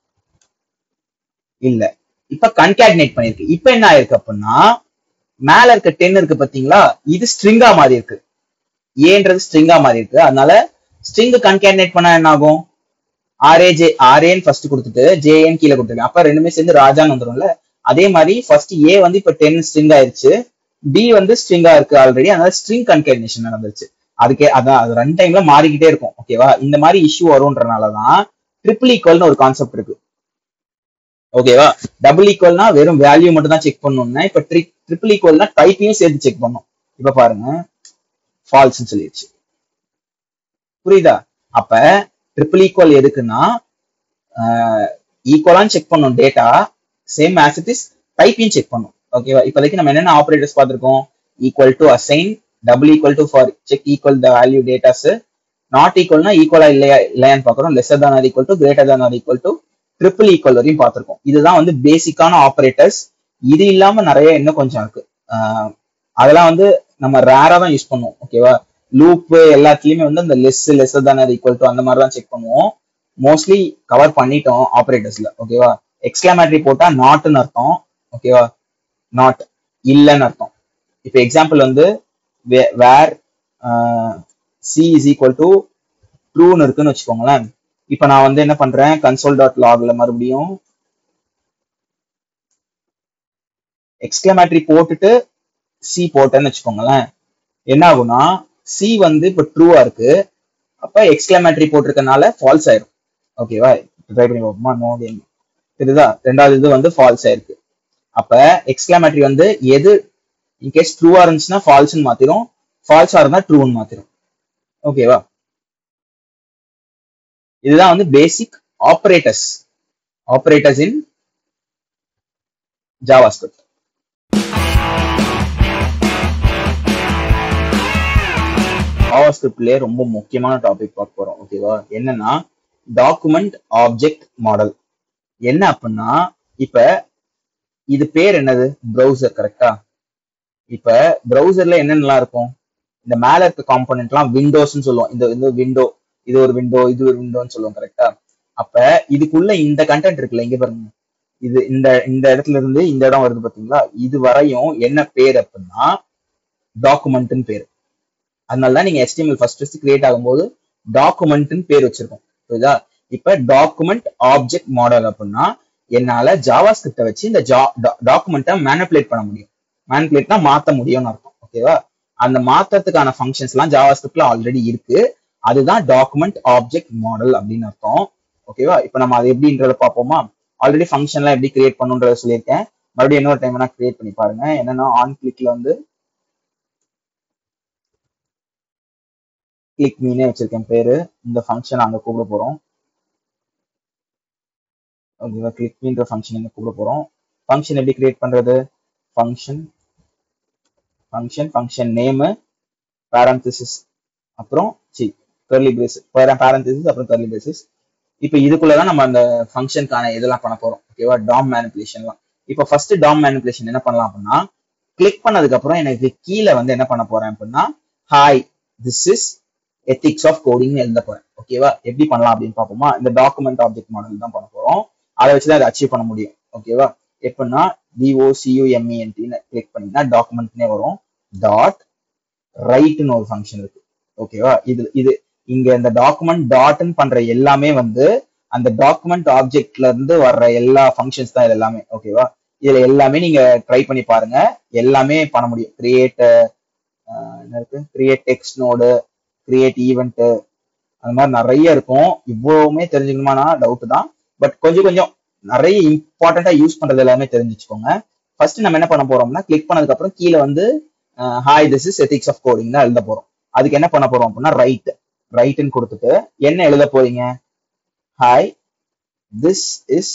இல்ல இப்ப கன்கேட்னேட் பண்ணிருக்கு இப்ப என்ன ஆயிருக்கு அப்படின்னா மேல இருக்க டென் இருக்கு பாத்தீங்களா இது ஸ்ட்ரிங்கா மாறி இருக்கு ஏன்றது ஸ்ட்ரிங்கா மாறி இருக்கு அதனால ஸ்ட்ரிங் கன்கேட்னேட் பண்ணா என்ன ஆகும் ஆர்ஏ ஜே ஆர்ஏன்னு ஃபர்ஸ்ட் கொடுத்துட்டு ஜேஎன் கீழே கொடுத்துருக்கேன் அப்ப ரெண்டுமே சேர்ந்து ராஜான்னு வந்துரும்ல அதே மாதிரி ஃபர்ஸ்ட் ஏ வந்து இப்ப டென் ஸ்ட்ரிங் ஆயிருச்சு பி வந்து ஸ்ட்ரிங்கா இருக்கு ஆல்ரெடி அதனால ஸ்ட்ரிங் கன்கேட்னேஷன் நடந்துருச்சு அதுக்கே அதான் அது ரன் டைம்ல மாறிக்கிட்டே இருக்கும் ஓகேவா இந்த மாதிரி இஷ்யூ வரும்ன்றனாலதான் ட்ரிபிள் ஈக்குவல்னு ஒரு கான்செப்ட் இருக்கு ஓகேவா டபுள் ஈக்குவல்னா வெறும் வேல்யூ மட்டும் தான் செக் பண்ணணும்னா இப்ப ட்ரிபிள் ஈக்குவல்னா டைப்பையும் சேர்த்து செக் பண்ணும் இப்ப பாருங்க ஃபால்ஸ்னு சொல்லிடுச்சு புரியுதா அப்ப ட்ரிபிள் ஈக்குவல் எதுக்குன்னா ஈக்குவலான்னு செக் பண்ணும் data same as it is டைப்பையும் செக் பண்ணும் ஓகேவா இப்போதைக்கு நம்ம என்னென்ன ஆபரேட்டர்ஸ் பார்த்திருக்கோம் equal to assign double equal to for check equal the value datas not ஈக்குவல்னா ஈக்குவலா இல்லையா இல்லையான்னு பார்க்குறோம் lesser than or equal to greater than or equal to triple equal வரையும் பார்த்திருக்கோம் இதுதான் வந்து பேசிக்கான ஆபரேட்டர்ஸ் இது இல்லாம நிறைய இன்னும் கொஞ்சம் இருக்கு ஆஹ் அதெல்லாம் வந்து நம்ம ரேரா தான் யூஸ் பண்ணுவோம் ஓகேவா லூப் எல்லாத்துலயுமே வந்து அந்த லெஸ் லெஸ் தானே ஈக்குவல் டு அந்த மாதிரி தான் செக் பண்ணுவோம் மோஸ்ட்லி கவர் பண்ணிட்டோம் ஆபரேட்டர்ஸ்ல ஓகேவா எக்ஸ்கிளாமேட்டரி போட்டா நாட்னு அர்த்தம் ஓகேவா நாட் இல்லைன்னு அர்த்தம் இப்போ எக்ஸாம்பிள் வந்து var c is equal to ட்ரூன்னு இருக்குன்னு வச்சுக்கோங்களேன் இப்போ நான் வந்து என்ன பண்றேன் கன்சோல் டாட் லாக்ல மறுபடியும் எக்ஸ்கிளமேட்டரி போட்டுட்டு சி போட்டேன்னு வச்சுக்கோங்களேன் என்ன ஆகும்னா சி வந்து இப்போ ட்ரூவா இருக்கு அப்ப எக்ஸ்கிளமேட்டரி போட்டிருக்கனால ஃபால்ஸ் ஆயிரும் ஓகேவா ட்ரை பண்ணி பார்ப்போமா நோ கேம் இதுதான் ரெண்டாவது இது வந்து ஃபால்ஸ் ஆயிருக்கு அப்ப எக்ஸ்கிளாமேட்டரி வந்து எது இன்கேஸ் ட்ரூவா இருந்துச்சுன்னா ஃபால்ஸ்னு மாத்திரும் ஃபால்ஸா இருந்தா ட்ரூன்னு மாத்திரும் ஓகேவா இதுதான் வந்து basic operators operators in JavaScript ஜாவாஸ்கிரிப்ட்லயே ரொம்ப முக்கியமான டாபிக் பார்க்க போறோம் ஓகேவா என்னன்னா டாக்குமெண்ட் ஆப்ஜெக்ட் மாடல் என்ன அப்படின்னா இப்ப இது பேர் என்னது ப்ரௌசர் கரெக்டா இப்ப ப்ரௌசர்ல என்னென்னலாம் இருக்கும் இந்த மேல இருக்க காம்பனன்ட் எல்லாம் விண்டோஸ்னு சொல்லுவோம் இந்த இந்த விண்டோ இது ஒரு விண்டோ இது ஒரு விண்டோன்னு சொல்லுவோம் கரெக்டா அப்ப இதுக்குள்ள இந்த கண்டென்ட் இருக்குல்ல இங்க பாருங்க இது இந்த இந்த இடத்துல இருந்து இந்த இடம் வருது பாத்தீங்களா இது வரையும் என்ன பேர் அப்படின்னா டாக்குமெண்ட்னு பேர் அதனால தான் நீங்க HTML ஃபர்ஸ்ட் ஃபர்ஸ்ட் கிரியேட் ஆகும்போது டாக்குமெண்ட்னு பேர் வச்சிருக்கோம் புரியுதா இப்ப டாக்குமெண்ட் ஆப்ஜெக்ட் மாடல் அப்படின்னா என்னால ஜாவா ஸ்கிரிப்டை வச்சு இந்த டாக்குமெண்ட்டை மேனிப்புலேட் பண்ண முடியும் மேனிப்புலேட்னா மாத்த முடியும்னு அர்த்தம் ஓகேவா அந்த மாத்தத்துக்கான ஃபங்க்ஷன்ஸ் எல்லாம் ஜாவா ஸ்கிரிப்ட்ல ஆல்ரெடி இருக்கு அதுதான் டாக்குமெண்ட் ஆப்ஜெக்ட் மாடல் அப்படின்னு அர்த்தம் ஓகேவா இப்ப நம்ம அது எப்படின்றத பார்ப்போமா ஆல்ரெடி ஃபங்க்ஷன்லாம் எப்படி கிரியேட் பண்ணுன்றத சொல்லியிருக்கேன் மறுபடியும் இன்னொரு டைம் வேணா கிரியேட் பண்ணி பாருங்க என்னன்னா ஆன் கிளிக்ல வந்து கிளிக் மீனே வச்சிருக்கேன் பேரு இந்த ஃபங்க்ஷன் அங்க கூப்பிட போறோம் ஓகேவா கிளிக் மீன்ற ஃபங்க்ஷன் இங்க கூப்பிட போறோம் ஃபங்க்ஷன் எப்படி கிரியேட் பண்றது function function function name parenthesis அப்புறம் சி கர்லி பிரேசஸ் பேரந்திசிஸ் அப்புறம் கர்லி பிரேசஸ் இப்போ இதுக்குள்ளதான் நம்ம அந்த ஃபங்க்ஷனுக்கான இதெல்லாம் பண்ண போறோம் ஓகேவா டாம் மேனிப்புலேஷன்லாம் இப்போ ஃபர்ஸ்ட் டாம் மேனிப்புலேஷன் என்ன பண்ணலாம் அப்படின்னா கிளிக் பண்ணதுக்கு அப்புறம் எனக்கு கீழே வந்து என்ன பண்ண போறேன் அப்படின்னா hi this is ethics of கோடிங்னு எழுத போறேன் ஓகேவா எப்படி பண்ணலாம் அப்படின்னு பார்ப்போமா இந்த டாக்குமெண்ட் ஆப்ஜெக்ட் மாடல் தான் பண்ண போறோம் அதை வச்சு தான் அதை அச்சீவ் பண்ண முடியும் ஓகேவா எப்படின்னா டிஓசியூஎம்இஎன்டின்னு கிளிக் பண்ணீங்கன்னா டாக்குமெண்ட்னே வரும் டாட் ரைட்னு ஒரு ஃபங்க்ஷன் இருக்கு ஓகேவா இது இது இங்க இந்த டாக்குமெண்ட் டாட்னு பண்ற எல்லாமே வந்து அந்த டாக்குமெண்ட் ஆப்ஜெக்ட்ல இருந்து வர்ற எல்லா ஃபங்க்ஷன்ஸ் தான் இது எல்லாமே ஓகேவா இதுல எல்லாமே நீங்க ட்ரை பண்ணி பாருங்க எல்லாமே பண்ண முடியும் கிரியேட் என்ன இருக்கு create text node create event அந்த மாதிரி நிறைய இருக்கும் இவ்வளவுமே தெரிஞ்சுக்கணுமானா டவுட் தான் பட் கொஞ்சம் கொஞ்சம் நிறைய இம்பார்ட்டண்டா யூஸ் பண்றது எல்லாமே தெரிஞ்சு வச்சுக்கோங்க ஃபர்ஸ்ட் நம்ம என்ன பண்ண போறோம்னா கிளிக் பண்ணதுக்கு அப்புறம் கீழே வந்து hi this is ethics of coding தான் எழுத போறோம் அதுக்கு என்ன பண்ண போறோம் அப்படின்னா ரைட் ரைட்னு கொடுத்துட்டு என்ன எழுத போறீங்க hi this is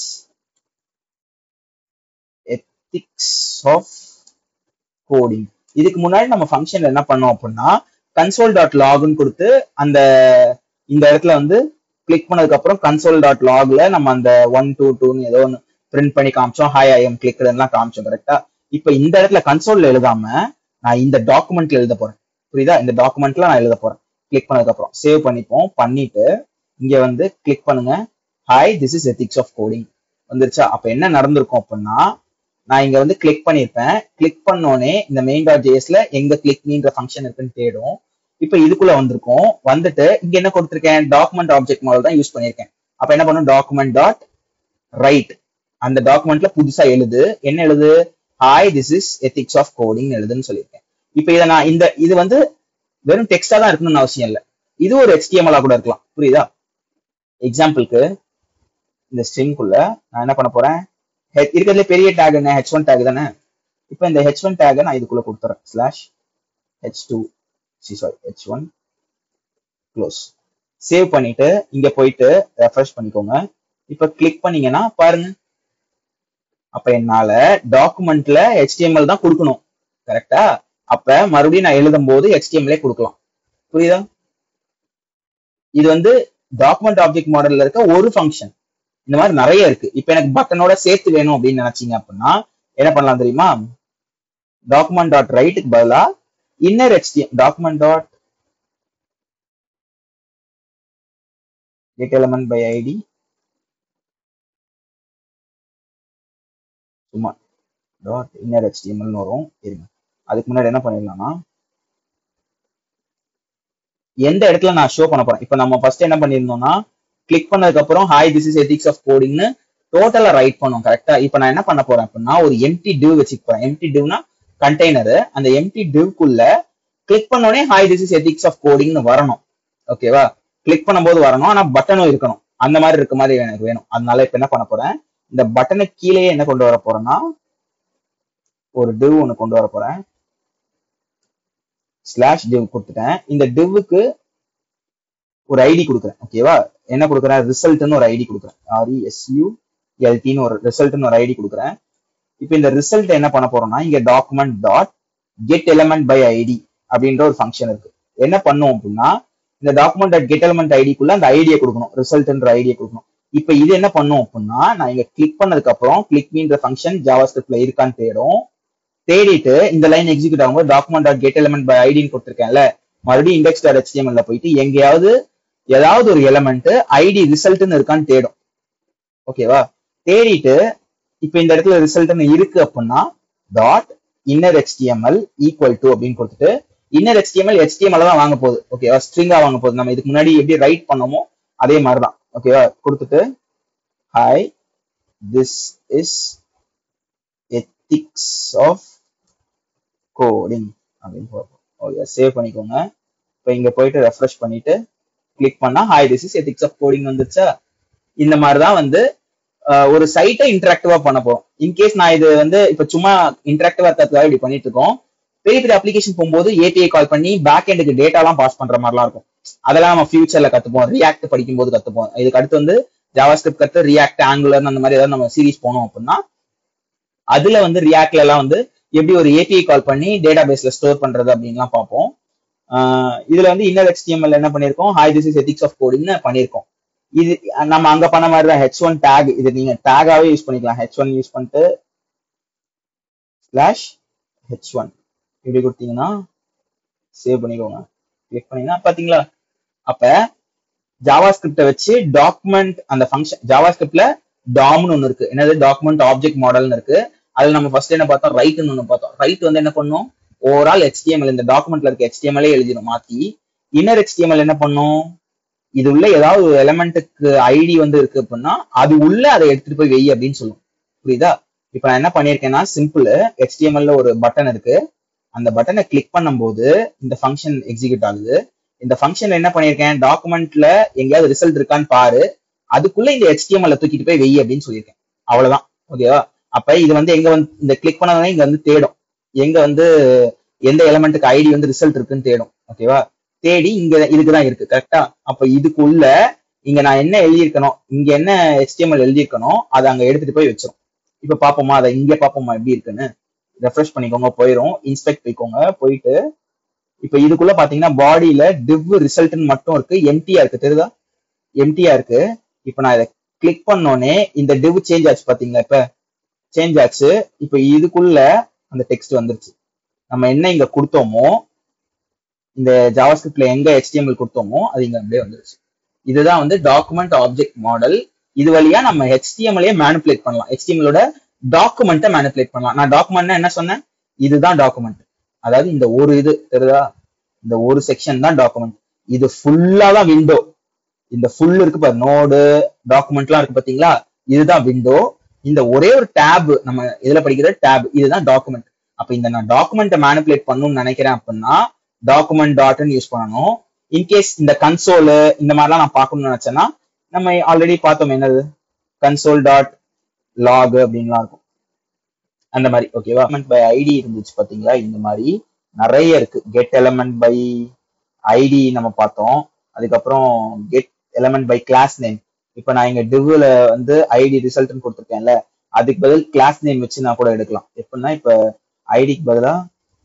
ethics of coding இதுக்கு முன்னாடி நம்ம ஃபங்க்ஷன்ல என்ன பண்ணோம் அப்படின்னா கன்சோல் டாட் லாக்னு கொடுத்து அந்த இந்த இடத்துல வந்து கிளிக் பண்ணதுக்கு அப்புறம் கன்சோல் டாட் லாக்ல நம்ம அந்த ஒன் டூ டூன்னு ஏதோ ஒன்று பிரிண்ட் பண்ணி காமிச்சோம் ஹாய் ஐ எம் கிளிக்லாம் காமிச்சோம் கரெக்டா இப்போ இந்த இடத்துல கன்சோல்ல எழுதாம நான் இந்த டாக்குமெண்ட்ல எழுத போறேன் புரியுதா இந்த டாக்குமெண்ட்ல நான் எழுத போறேன் கிளிக் பண்ணதுக்கு அப்புறம் சேவ் பண்ணிப்போம் பண்ணிட்டு இங்க வந்து கிளிக் பண்ணுங்க hi this is ethics of coding வந்துருச்சா அப்ப என்ன நடந்திருக்கும் அப்படின்னா நான் இங்க வந்து கிளிக் பண்ணிருப்பேன் கிளிக் பண்ணோடனே இந்த மெயின் டாட் ஜேஎஸ்ல எங்க கிளிக் மீன்ற ஃபங்க்ஷன் இருக்குன்னு தேடும் இப்ப இதுக்குள்ள வந்திருக்கும் வந்துட்டு இங்க என்ன கொடுத்திருக்கேன் டாக்குமெண்ட் ஆப்ஜெக்ட் மாடல் தான் யூஸ் பண்ணிருக்கேன் அப்ப என்ன பண்ணும் டாக்குமெண்ட் டாட் ரைட் அந்த டாக்குமெண்ட்ல புதுசா எழுது என்ன எழுது hi this is ethics of coding எழுதுன்னு சொல்லியிருக்கேன் இப்ப இதை நான் இந்த இது வந்து வெறும் டெக்ஸ்டா தான் இருக்கணும்னு அவசியம் இல்லை இது ஒரு HTML கூட இருக்கலாம் புரியுதா எக்ஸாம்பிளுக்கு இந்த ஸ்ட்ரிங்குள்ள நான் என்ன பண்ண போறேன் இருக்கிறதுல பெரிய டேக் என்ன ஹெச் ஒன் டேக் தானே இப்போ இந்த ஹெச் ஒன் டேகை நான் இதுக்குள்ள கொடுத்துறேன் ஸ்லாஷ் ஹெச் டூ சி sorry H one close save பண்ணிட்டு இங்க போயிட்டு ரெஃப்ரெஷ் பண்ணிக்கோங்க இப்ப கிளிக் பண்ணீங்கன்னா பாருங்க அப்ப என்னால டாக்குமெண்ட்ல HTML தான் கொடுக்கணும் கரெக்டா அப்ப மறுபடியும் நான் எழுதும் போது HTML கொடுக்கலாம் புரியுதா இது வந்து டாக்குமெண்ட் ஆப்ஜெக்ட் மாடல்ல இருக்க ஒரு ஃபங்க்ஷன் இந்த மாதிரி நிறைய இருக்கு இப்ப எனக்கு பட்டனோட சேர்த்து வேணும் அப்படின்னு நினைச்சீங்க அப்படின்னா என்ன பண்ணலாம் தெரியுமா டாக்குமெண்ட் டாட் ரைட்டுக்கு பதிலா inner HTML document dot get element by id சும்மா டாட் இன்னர் ஹெச்டிஎம்எல்னு வரும் இருங்க அதுக்கு முன்னாடி என்ன பண்ணிடலாம்னா எந்த இடத்துல நான் ஷோ பண்ண போறேன் இப்போ நம்ம ஃபர்ஸ்ட் என்ன பண்ணியிருந்தோம்னா கிளிக் பண்ணதுக்கு அப்புறம் hi this is ethics of கோடிங்னு டோட்டலா ரைட் பண்ணும் கரெக்டா இப்போ நான் என்ன பண்ண போறேன் அப்படின்னா ஒரு எம்டி டிவ் வச்சுக்க போறேன் எம்டி டிவ்னா கண்டெய்னர் அந்த எம்டி டிவ்க்குள்ள கிளிக் பண்ணோடனே hi this is ethics of கோடிங்னு வரணும் ஓகேவா கிளிக் பண்ணும்போது வரணும் ஆனா பட்டனும் இருக்கணும் அந்த மாதிரி இருக்க மாதிரி எனக்கு வேணும் அதனால இப்ப என்ன பண்ண போறேன் இந்த பட்டனுக்கு கீழே என்ன கொண்டு வர போறேன்னா ஒரு div ஒன்று கொண்டு வர போறேன் ஸ்லாஷ் div கொடுத்துட்டேன் இந்த divக்கு ஒரு ஐடி கொடுக்குறேன் ஓகேவா என்ன கொடுக்குறேன் ரிசல்ட்னு ஒரு ஐடி கொடுக்குறேன் ஆர்இஎஸ்யூ எல்டின்னு ஒரு ரிசல்ட்னு ஒரு ஐடி கொடுக்குறேன் இப்போ இந்த ரிசல்ட் என்ன பண்ண போறோம்னா இங்க document dot get element by ID அப்படின்ற ஒரு ஃபங்க்ஷன் இருக்கு என்ன பண்ணும் அப்படின்னா இந்த டாக்குமெண்ட் டாட் கெட் எலமெண்ட் ஐடிக்குள்ள அந்த ஐடியை கொடுக்கணும் ரிசல்ட்ன்ற ஐடியை கொடுக்கணும் இப்போ இது என்ன பண்ணும் அப்படின்னா நான் இங்க கிளிக் பண்ணதுக்கு அப்புறம் கிளிக் மீன்ற ஃபங்க்ஷன் ஜாவா ஸ்கிரிப்ட்ல இருக்கான்னு தேடும் தேடிட்டு இந்த லைன் எக்ஸிக்யூட் ஆகும்போது document dot get element by ஐடின்னு கொடுத்துருக்கேன்ல மறுபடியும் இண்டெக்ஸ் டாட் ஹெச்டிஎம்எல்ல போயிட்டு எங்கேயாவது ஏதாவது ஒரு எலமெண்ட் ஐடி ரிசல்ட்னு இருக்கான்னு தேடும் ஓகேவா தேடிட்டு இப்போ இந்த இடத்துல ரிசல்ட்னு இருக்கு அப்படின்னா dot inner HTML equal to அப்படின்னு கொடுத்துட்டு இன்னர் HTML HTML தான் வாங்க போகுது ஓகேவா ஸ்ட்ரிங்கா வாங்க போகுது நம்ம இதுக்கு முன்னாடி எப்படி ரைட் பண்ணோமோ அதே மாதிரி தான் ஓகேவா கொடுத்துட்டு hi this is ethics of coding அப்படின்னு போடுறோம் ஓகே சேவ் பண்ணிக்கோங்க இப்போ இங்க போயிட்டு ரெஃப்ரெஷ் பண்ணிட்டு கிளிக் பண்ணா hi this is ethics of coding வந்துருச்சா இந்த மாதிரி தான் வந்து அஹ், ஒரு சைட்டை இன்டராக்டிவா பண்ண போறோம் இன்கேஸ் நான் இது வந்து இப்ப சும்மா இன்டராக்டிவா இருக்கிறதுக்காக இப்படி பண்ணிட்டு இருக்கோம் பெரிய பெரிய அப்ளிகேஷன் போகும்போது ஏபிஐ கால் பண்ணி பேக் எண்டுக்கு டேட்டாலாம் பாஸ் பண்ற மாதிரிலாம் இருக்கும் அதெல்லாம் நம்ம ஃபியூச்சர்ல கத்துப்போம் ரியாக்ட் படிக்கும்போது கத்துப்போம் இதுக்கு அடுத்து வந்து ஜாவா ஸ்கிரிப்ட் கத்து ரியாக்ட் ஆங்குலர் அந்த மாதிரி ஏதாவது நம்ம சீரிஸ் போனோம் அப்படின்னா அதுல வந்து ரியாக்ட்ல எல்லாம் வந்து எப்படி ஒரு ஏபிஐ கால் பண்ணி டேட்டா பேஸ்ல ஸ்டோர் பண்றது அப்படின்லாம் பார்ப்போம் ஆஹ் இதுல வந்து இன்னர் HTML என்ன பண்ணிருக்கோம் hi this is ethics of கோடிங்னு பண்ணிருக்கோம் இது நம்ம அங்க பண்ண மாதிரி தான் ஹெச் ஒன் டேக் இது நீங்க டேகாவே யூஸ் பண்ணிக்கலாம் ஹெச் ஒன் யூஸ் பண்ணிட்டு ஸ்லாஷ் ஹெச் ஒன் இப்படி கொடுத்தீங்கன்னா சேவ் பண்ணிக்கோங்க கிளிக் பண்ணீங்கன்னா பாத்தீங்களா அப்ப ஜாவா ஸ்கிரிப்டை வச்சு டாக்குமெண்ட் அந்த ஃபங்க்ஷன் ஜாவா ஸ்கிரிப்ட்ல டாம்னு ஒன்று இருக்கு என்னது டாக்குமெண்ட் ஆப்ஜெக்ட் மாடல்னு இருக்கு அதுல நம்ம ஃபர்ஸ்ட் என்ன பார்த்தோம் ரைட்னு ஒன்று பார்த்தோம் ரைட் வந்து என்ன பண்ணும் ஓவரால் HTML இந்த டாக்குமெண்ட்ல இருக்க HTML எழுதிடும் மாத்தி இன்னர் HTML என்ன பண்ணும் இது உள்ள ஏதாவது ஒரு எலமெண்ட்டுக்கு ஐடி வந்து இருக்கு அப்படின்னா அது உள்ள அதை எடுத்துட்டு போய் வெய் அப்படின்னு சொல்லும் புரியுதா இப்போ நான் என்ன பண்ணியிருக்கேன்னா சிம்பிள் HTML ல ஒரு பட்டன் இருக்கு அந்த பட்டனை கிளிக் பண்ணும்போது இந்த ஃபங்க்ஷன் எக்ஸிக்யூட் ஆகுது இந்த ஃபங்க்ஷன் என்ன பண்ணியிருக்கேன் டாக்குமெண்ட்ல எங்கேயாவது ரிசல்ட் இருக்கான்னு பாரு அதுக்குள்ள இந்த HTML ல தூக்கிட்டு போய் வெய் அப்படின்னு சொல்லியிருக்கேன் அவ்வளவுதான் ஓகேவா அப்ப இது வந்து எங்க வந்து இந்த கிளிக் பண்ணதுமே இங்க வந்து தேடும் எங்க வந்து எந்த எலமெண்ட்டுக்கு ஐடி வந்து ரிசல்ட் இருக்குன்னு தேடும் ஓகேவா தேடி இங்க இதுக்குதான் இருக்கு கரெக்டா அப்ப இதுக்குள்ள இங்க நான் என்ன எழுதியிருக்கணும் இங்க என்ன HTML எழுதியிருக்கணும் அதை அங்க எடுத்துட்டு போய் வச்சிரும் இப்ப பாப்போமா அதை இங்க பாப்போமா எப்படி இருக்குன்னு ரெஃப்ரெஷ் பண்ணிக்கோங்க போயிரும் இன்ஸ்பெக்ட் போய்க்கோங்க போயிட்டு இப்ப இதுக்குள்ள பாத்தீங்கன்னா பாடியில div ரிசல்ட்னு மட்டும் இருக்கு எம்டியா இருக்கு தெரியுதா எம்டியா இருக்கு இப்ப நான் இதை கிளிக் பண்ணோனே இந்த div சேஞ்ச் ஆச்சு பாத்தீங்களா இப்ப சேஞ்ச் ஆச்சு இப்ப இதுக்குள்ள அந்த டெக்ஸ்ட் வந்துருச்சு நம்ம என்ன இங்க கொடுத்தோமோ இந்த ஜாவாஸ்கிரிப்ட்ல எங்க HTML கொடுத்தோமோ அது இங்க அப்படியே வந்துருச்சு இதுதான் வந்து டாக்குமெண்ட் ஆப்ஜெக்ட் மாடல் இது வழியா நம்ம HTML மேனிபுலேட் பண்ணலாம் HTML ஓட டாக்குமெண்ட்டை மேனிபுலேட் பண்ணலாம் நான் டாக்குமெண்ட்னா என்ன சொன்னேன் இதுதான் டாக்குமெண்ட் அதாவது இந்த ஒரு இது தெரியுதா இந்த ஒரு செக்ஷன் தான் டாக்குமெண்ட் இது ஃபுல்லா தான் விண்டோ இந்த ஃபுல் இருக்கு பாரு நோடு டாக்குமெண்ட்லாம் இருக்கு பாத்தீங்களா இதுதான் விண்டோ இந்த ஒரே ஒரு டேப் நம்ம இதுல படிக்கிற டேப் இதுதான் டாக்குமெண்ட் அப்ப இந்த நான் டாக்குமெண்ட்டை மேனிபுலேட் பண்ணணும்னு நினைக்கிறேன் அப்படின்னா டாக்குமெண்ட் டாட்னு யூஸ் பண்ணணும் இன்கேஸ் இந்த கன்சோல் இந்த மாதிரிலாம் நான் பார்க்கணும்னு நினைச்சேன்னா நம்ம ஆல்ரெடி பார்த்தோம் என்னது கன்சோல் டாட் லாக் அப்படின்லாம் இருக்கும் அந்த மாதிரி ஓகேவா எலமெண்ட் பை ஐடி இருந்துச்சு பாத்தீங்களா இந்த மாதிரி நிறைய இருக்கு கெட் எலமெண்ட் பை ஐடி நம்ம பார்த்தோம் அதுக்கப்புறம் get element by class name இப்போ நான் இங்க டிவ்ல வந்து ஐடி ரிசல்ட்னு கொடுத்துருக்கேன்ல அதுக்கு பதில் கிளாஸ் நேம் வச்சு நான் கூட எடுக்கலாம் எப்படின்னா இப்ப ஐடிக்கு பதிலா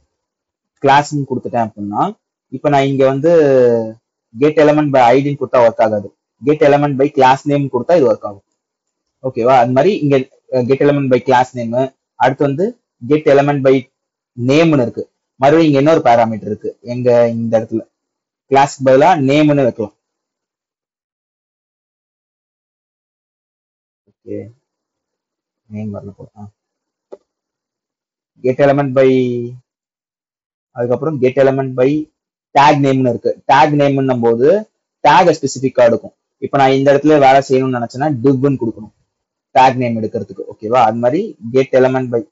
கிளாஸ்னு கொடுத்துட்டேன் அப்படின்னா இப்போ நான் இங்க வந்து கெட் எலமெண்ட் பை ஐடின்னு கொடுத்தா ஒர்க் ஆகாது get element by class name கொடுத்தா இது ஒர்க் ஆகும் ஓகேவா அது மாதிரி இங்க get element by class name அடுத்து வந்து கெட் எலமெண்ட் பை நேம்னு இருக்கு மறுபடியும் இங்க இன்னொரு பேராமீட்டர் இருக்கு எங்க இந்த இடத்துல கிளாஸ்க்கு பதிலா நேம்னு வைக்கலாம் ஓகே நேம் வரல போல கெட் எலமெண்ட் பை அதுக்கப்புறம் கெட் எலமெண்ட் பை டேக் நேம்னு இருக்கு டேக் நேம்னும் போது டேக் ஸ்பெசிஃபிக்கா எடுக்கும் இப்போ நான் இந்த இடத்துல வேலை செய்யணும்னு நினைச்சேன்னா டிவ்னு கொடுக்கணும் டேக் நேம் எடுக்கிறதுக்கு ஓகேவா அது மாதிரி get element by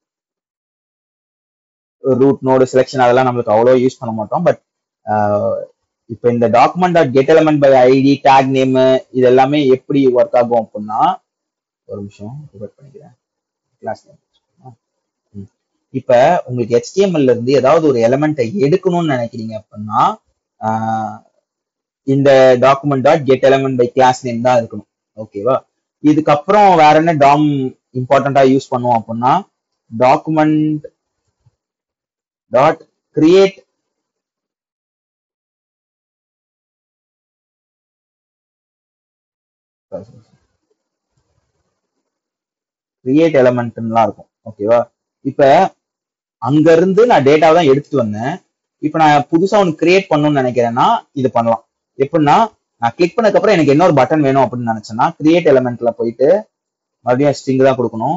root node selection அதெல்லாம் நம்மளுக்கு அவ்வளோ யூஸ் பண்ண மாட்டோம் பட் இப்போ இந்த document dot get element by ID tag name இது எல்லாமே எப்படி ஒர்க் ஆகும் அப்படின்னா ஒரு நிமிஷம் ரிவர்ட் பண்ணிக்கிறேன் கிளாஸ் நேம் இப்ப உங்களுக்கு HTML ல இருந்து ஏதாவது ஒரு எலமெண்ட்டை எடுக்கணும்னு நினைக்கிறீங்க அப்படின்னா ஆஹ் இந்த document dot get element by class name தான் இருக்கணும் ஓகேவா இதுக்கப்புறம் வேற என்ன டாம் இம்பார்ட்டண்டா யூஸ் பண்ணுவோம் அப்படின்னா டாக்குமெண்ட் டாட் கிரியேட் கிரியேட் எலமெண்ட்லாம் இருக்கும் ஓகேவா இப்ப அங்க இருந்து நான் டேட்டாவை தான் எடுத்துட்டு வந்தேன் இப்ப நான் புதுசா ஒன்று கிரியேட் பண்ணணும்னு நினைக்கிறேன்னா இது பண்ணலாம் எப்படின்னா நான் கிளிக் பண்ணதுக்கு அப்புறம் எனக்கு இன்னொரு பட்டன் வேணும் அப்படின்னு நினைச்சேன்னா கிரியேட் எலமெண்ட்ல போயிட்டு மறுபடியும் ஸ்ட்ரிங் தான் கொடுக்கணும்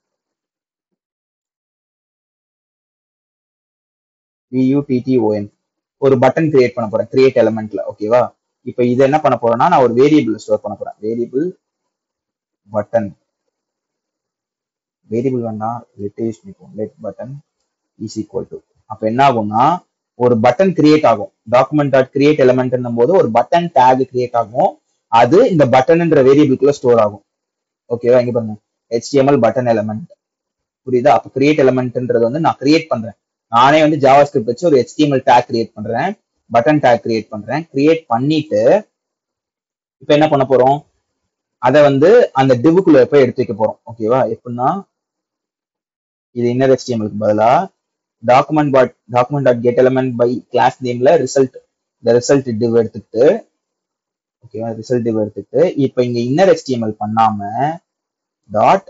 வியூடிடிஓஎன் ஒரு பட்டன் கிரியேட் பண்ண போறேன் கிரியேட் எலமெண்ட்ல ஓகேவா இப்போ இது என்ன பண்ண போறேன்னா நான் ஒரு வேரியபிள் ஸ்டோர் பண்ண போறேன் வேரியபிள் பட்டன் வேரியபிள் வேண்டாம் லெட் யூஸ் பண்ணிப்போம் let button is equal to அப்போ என்ன ஆகும்னா ஒரு பட்டன் கிரியேட் ஆகும் டாக்குமெண்ட் டாட் கிரியேட் எலமெண்ட் போது ஒரு பட்டன் டேக் கிரியேட் ஆகும் அது இந்த பட்டன்ன்ற வேரியபிள்குள்ள ஸ்டோர் ஆகும் ஓகேவா இங்க பாருங்க HTML பட்டன் எலமெண்ட் புரியுதா அப்ப கிரியேட் எலமெண்ட்ன்றது வந்து நான் கிரியேட் பண்றேன் நானே வந்து ஜாவா ஸ்கிரிப்ட் வச்சு ஒரு HTML டேக் கிரியேட் பண்றேன் பட்டன் டேக் கிரியேட் பண்றேன் கிரியேட் பண்ணிட்டு இப்போ என்ன பண்ண போறோம் அதை வந்து அந்த டிவுக்குள்ள போய் எடுத்து வைக்க போறோம் ஓகேவா எப்படின்னா இது இன்னர் HTMLக்கு பதிலா document dot document dot get element by class நேம்ல ரிசல்ட் இந்த ரிசல்ட் டிவ் எடுத்துக்கிட்டு ஓகேவா ரிசல்ட் டிவ் எடுத்துக்கிட்டு இப்போ இங்க இன்னர் HTML பண்ணாம டாட்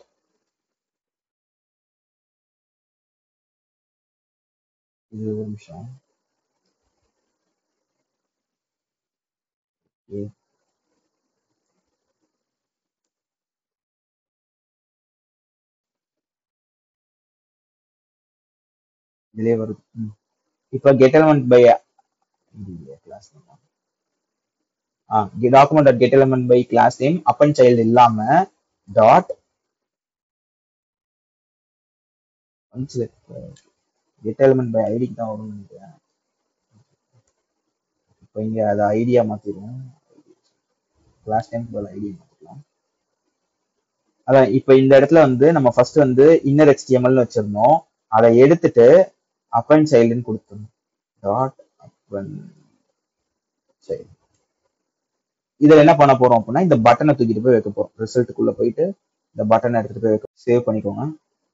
இது ஒரு நிமிஷம் Okay. இதுலயே வருது ம். இப்ப கெட் எலமெண்ட் பை கிளாஸ் ஆ document dot get element by class name append child இல்லாம டாட் கெட் எலமெண்ட் பை ஐடிக்கு தான் வரும்னு நினைக்கிறேன் இப்போ இங்க அதை ஐடியா மாத்திடுவோம் கிளாஸ் நேம் பதில் ஐடியா மாத்திக்கலாம் அதான் இப்போ இந்த இடத்துல வந்து நம்ம ஃபர்ஸ்ட் வந்து இன்னர் எக்ஸ்டிஎம்எல்னு வச்சிருந்தோம் அதை எடுத்துட்டு அப்பன் சைல்டுன்னு கொடுத்துருந்தோம் டாட் அப்பன் சைல்டு இதுல என்ன பண்ண போறோம் அப்படின்னா இந்த பட்டனை தூக்கிட்டு போய் வைக்க போறோம் ரிசல்ட்டுக்குள்ள போயிட்டு இந்த பட்டனை எடுத்துட்டு போய் வைக்க சேவ் பண்ணிக்கோங்க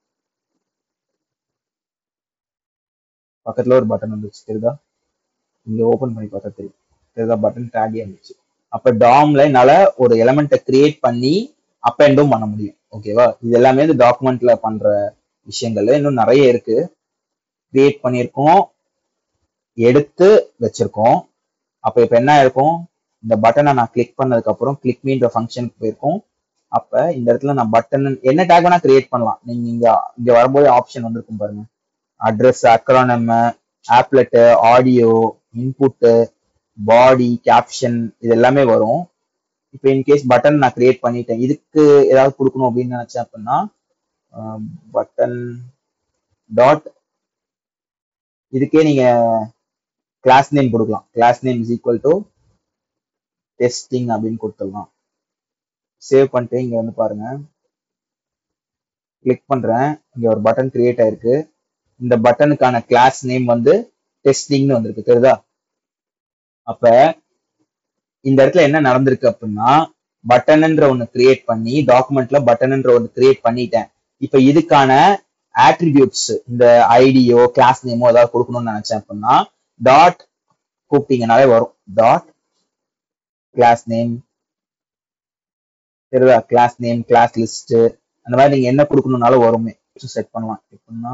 பக்கத்துல ஒரு பட்டன் வந்துச்சு தெரியுதா இங்க ஓபன் பண்ணி பார்த்தா தெரியும் தெரியுதா பட்டன் டேகே வந்துச்சு அப்ப டாம்ல என்னால ஒரு எலமெண்ட்டை கிரியேட் பண்ணி அப் எண்டும் பண்ண முடியும் ஓகேவா இது எல்லாமே இந்த டாக்குமெண்ட்ல பண்ற விஷயங்கள் இன்னும் நிறைய இருக்கு கிரியேட் பண்ணியிருக்கோம் எடுத்து வச்சிருக்கோம் அப்ப இப்ப என்ன இருக்கும் இந்த பட்டனை நான் கிளிக் பண்ணதுக்கு அப்புறம் கிளிக் மீன்ற ஃபங்க்ஷனுக்கு போயிருக்கோம் அப்ப இந்த இடத்துல நான் பட்டன் என்ன டேக் வேணா கிரியேட் பண்ணலாம் நீங்க இங்க இங்க வரும்போது ஆப்ஷன் வந்திருக்கும் பாருங்க address acronym applet audio input body caption இது எல்லாமே வரும் இப்போ இன்கேஸ் பட்டன் நான் கிரியேட் பண்ணிட்டேன் இதுக்கு ஏதாவது கொடுக்கணும் அப்படின்னு நினைச்சேன் அப்படின்னா பட்டன் டாட் இதுக்கே நீங்க கிளாஸ் நேம் கொடுக்கலாம் class name is equal to testing அப்படின்னு கொடுத்துடலாம் சேவ் பண்ணிட்டு இங்க வந்து பாருங்க கிளிக் பண்றேன் இங்க ஒரு பட்டன் கிரியேட் ஆயிருக்கு இந்த பட்டனுக்கான கிளாஸ் நேம் வந்து டெஸ்டிங்னு வந்திருக்கு தெரியுதா அப்ப இந்த இடத்துல என்ன நடந்திருக்கு அப்படின்னா பட்டன்ன்ற ஒன்னு கிரியேட் பண்ணி டாக்குமெண்ட்ல பட்டன்ன்ற ஒன்னு கிரியேட் பண்ணிட்டேன் இப்ப இதுக்கான ஆட்ரிபியூட்ஸ் இந்த ஐடியோ கிளாஸ் நேமோ ஏதாவது கொடுக்கணும்னு நினைச்சேன் அப்படின்னா டாட் கூப்பிட்டீங்கனாலே வரும் டாட் கிளாஸ் நேம் தெரியுதா கிளாஸ் நேம் கிளாஸ் லிஸ்ட் அந்த மாதிரி நீங்க என்ன கொடுக்கணும்னாலும் வருமே செட் பண்ணலாம் எப்படின்னா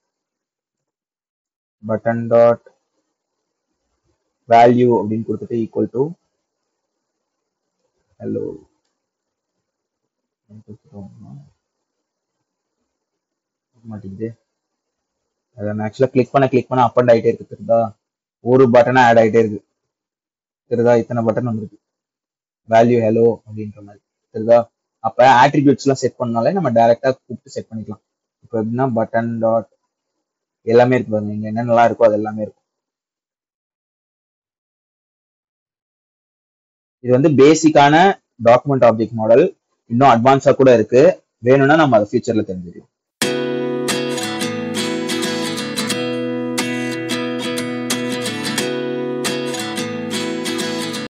பட்டன் டாட் வேல்யூ அப்படின்னு கொடுத்துட்டு ஈக்குவல் டு ஹலோ மாட்டேங்குது அதை நான் ஆக்சுவலாக கிளிக் பண்ண கிளிக் பண்ண அப் அண்ட் ஆகிட்டே இருக்கு தெரியுதா ஒரு பட்டனா ஆட் ஆகிட்டே இருக்கு தெரியுதா இத்தனை பட்டன் வந்துருக்கு வேல்யூ ஹலோ அப்படின்ற மாதிரி தெரியுதா அப்ப ஆட்ரிபியூட்ஸ் எல்லாம் செட் பண்ணாலே நம்ம டைரக்டா கூப்பிட்டு செட் பண்ணிக்கலாம் இப்போ எப்படின்னா பட்டன் டாட் எல்லாமே இருக்கு பாருங்க இங்க என்னென்னலாம் இருக்கோ அது எல்லாமே இருக்கும் இது வந்து பேசிக்கான டாக்குமெண்ட் ஆப்ஜெக்ட் மாடல் இன்னும் அட்வான்ஸா கூட இருக்கு வேணும்னா நம்ம அதை ஃபியூச்சர்ல தெரிஞ்சுக்கலாம்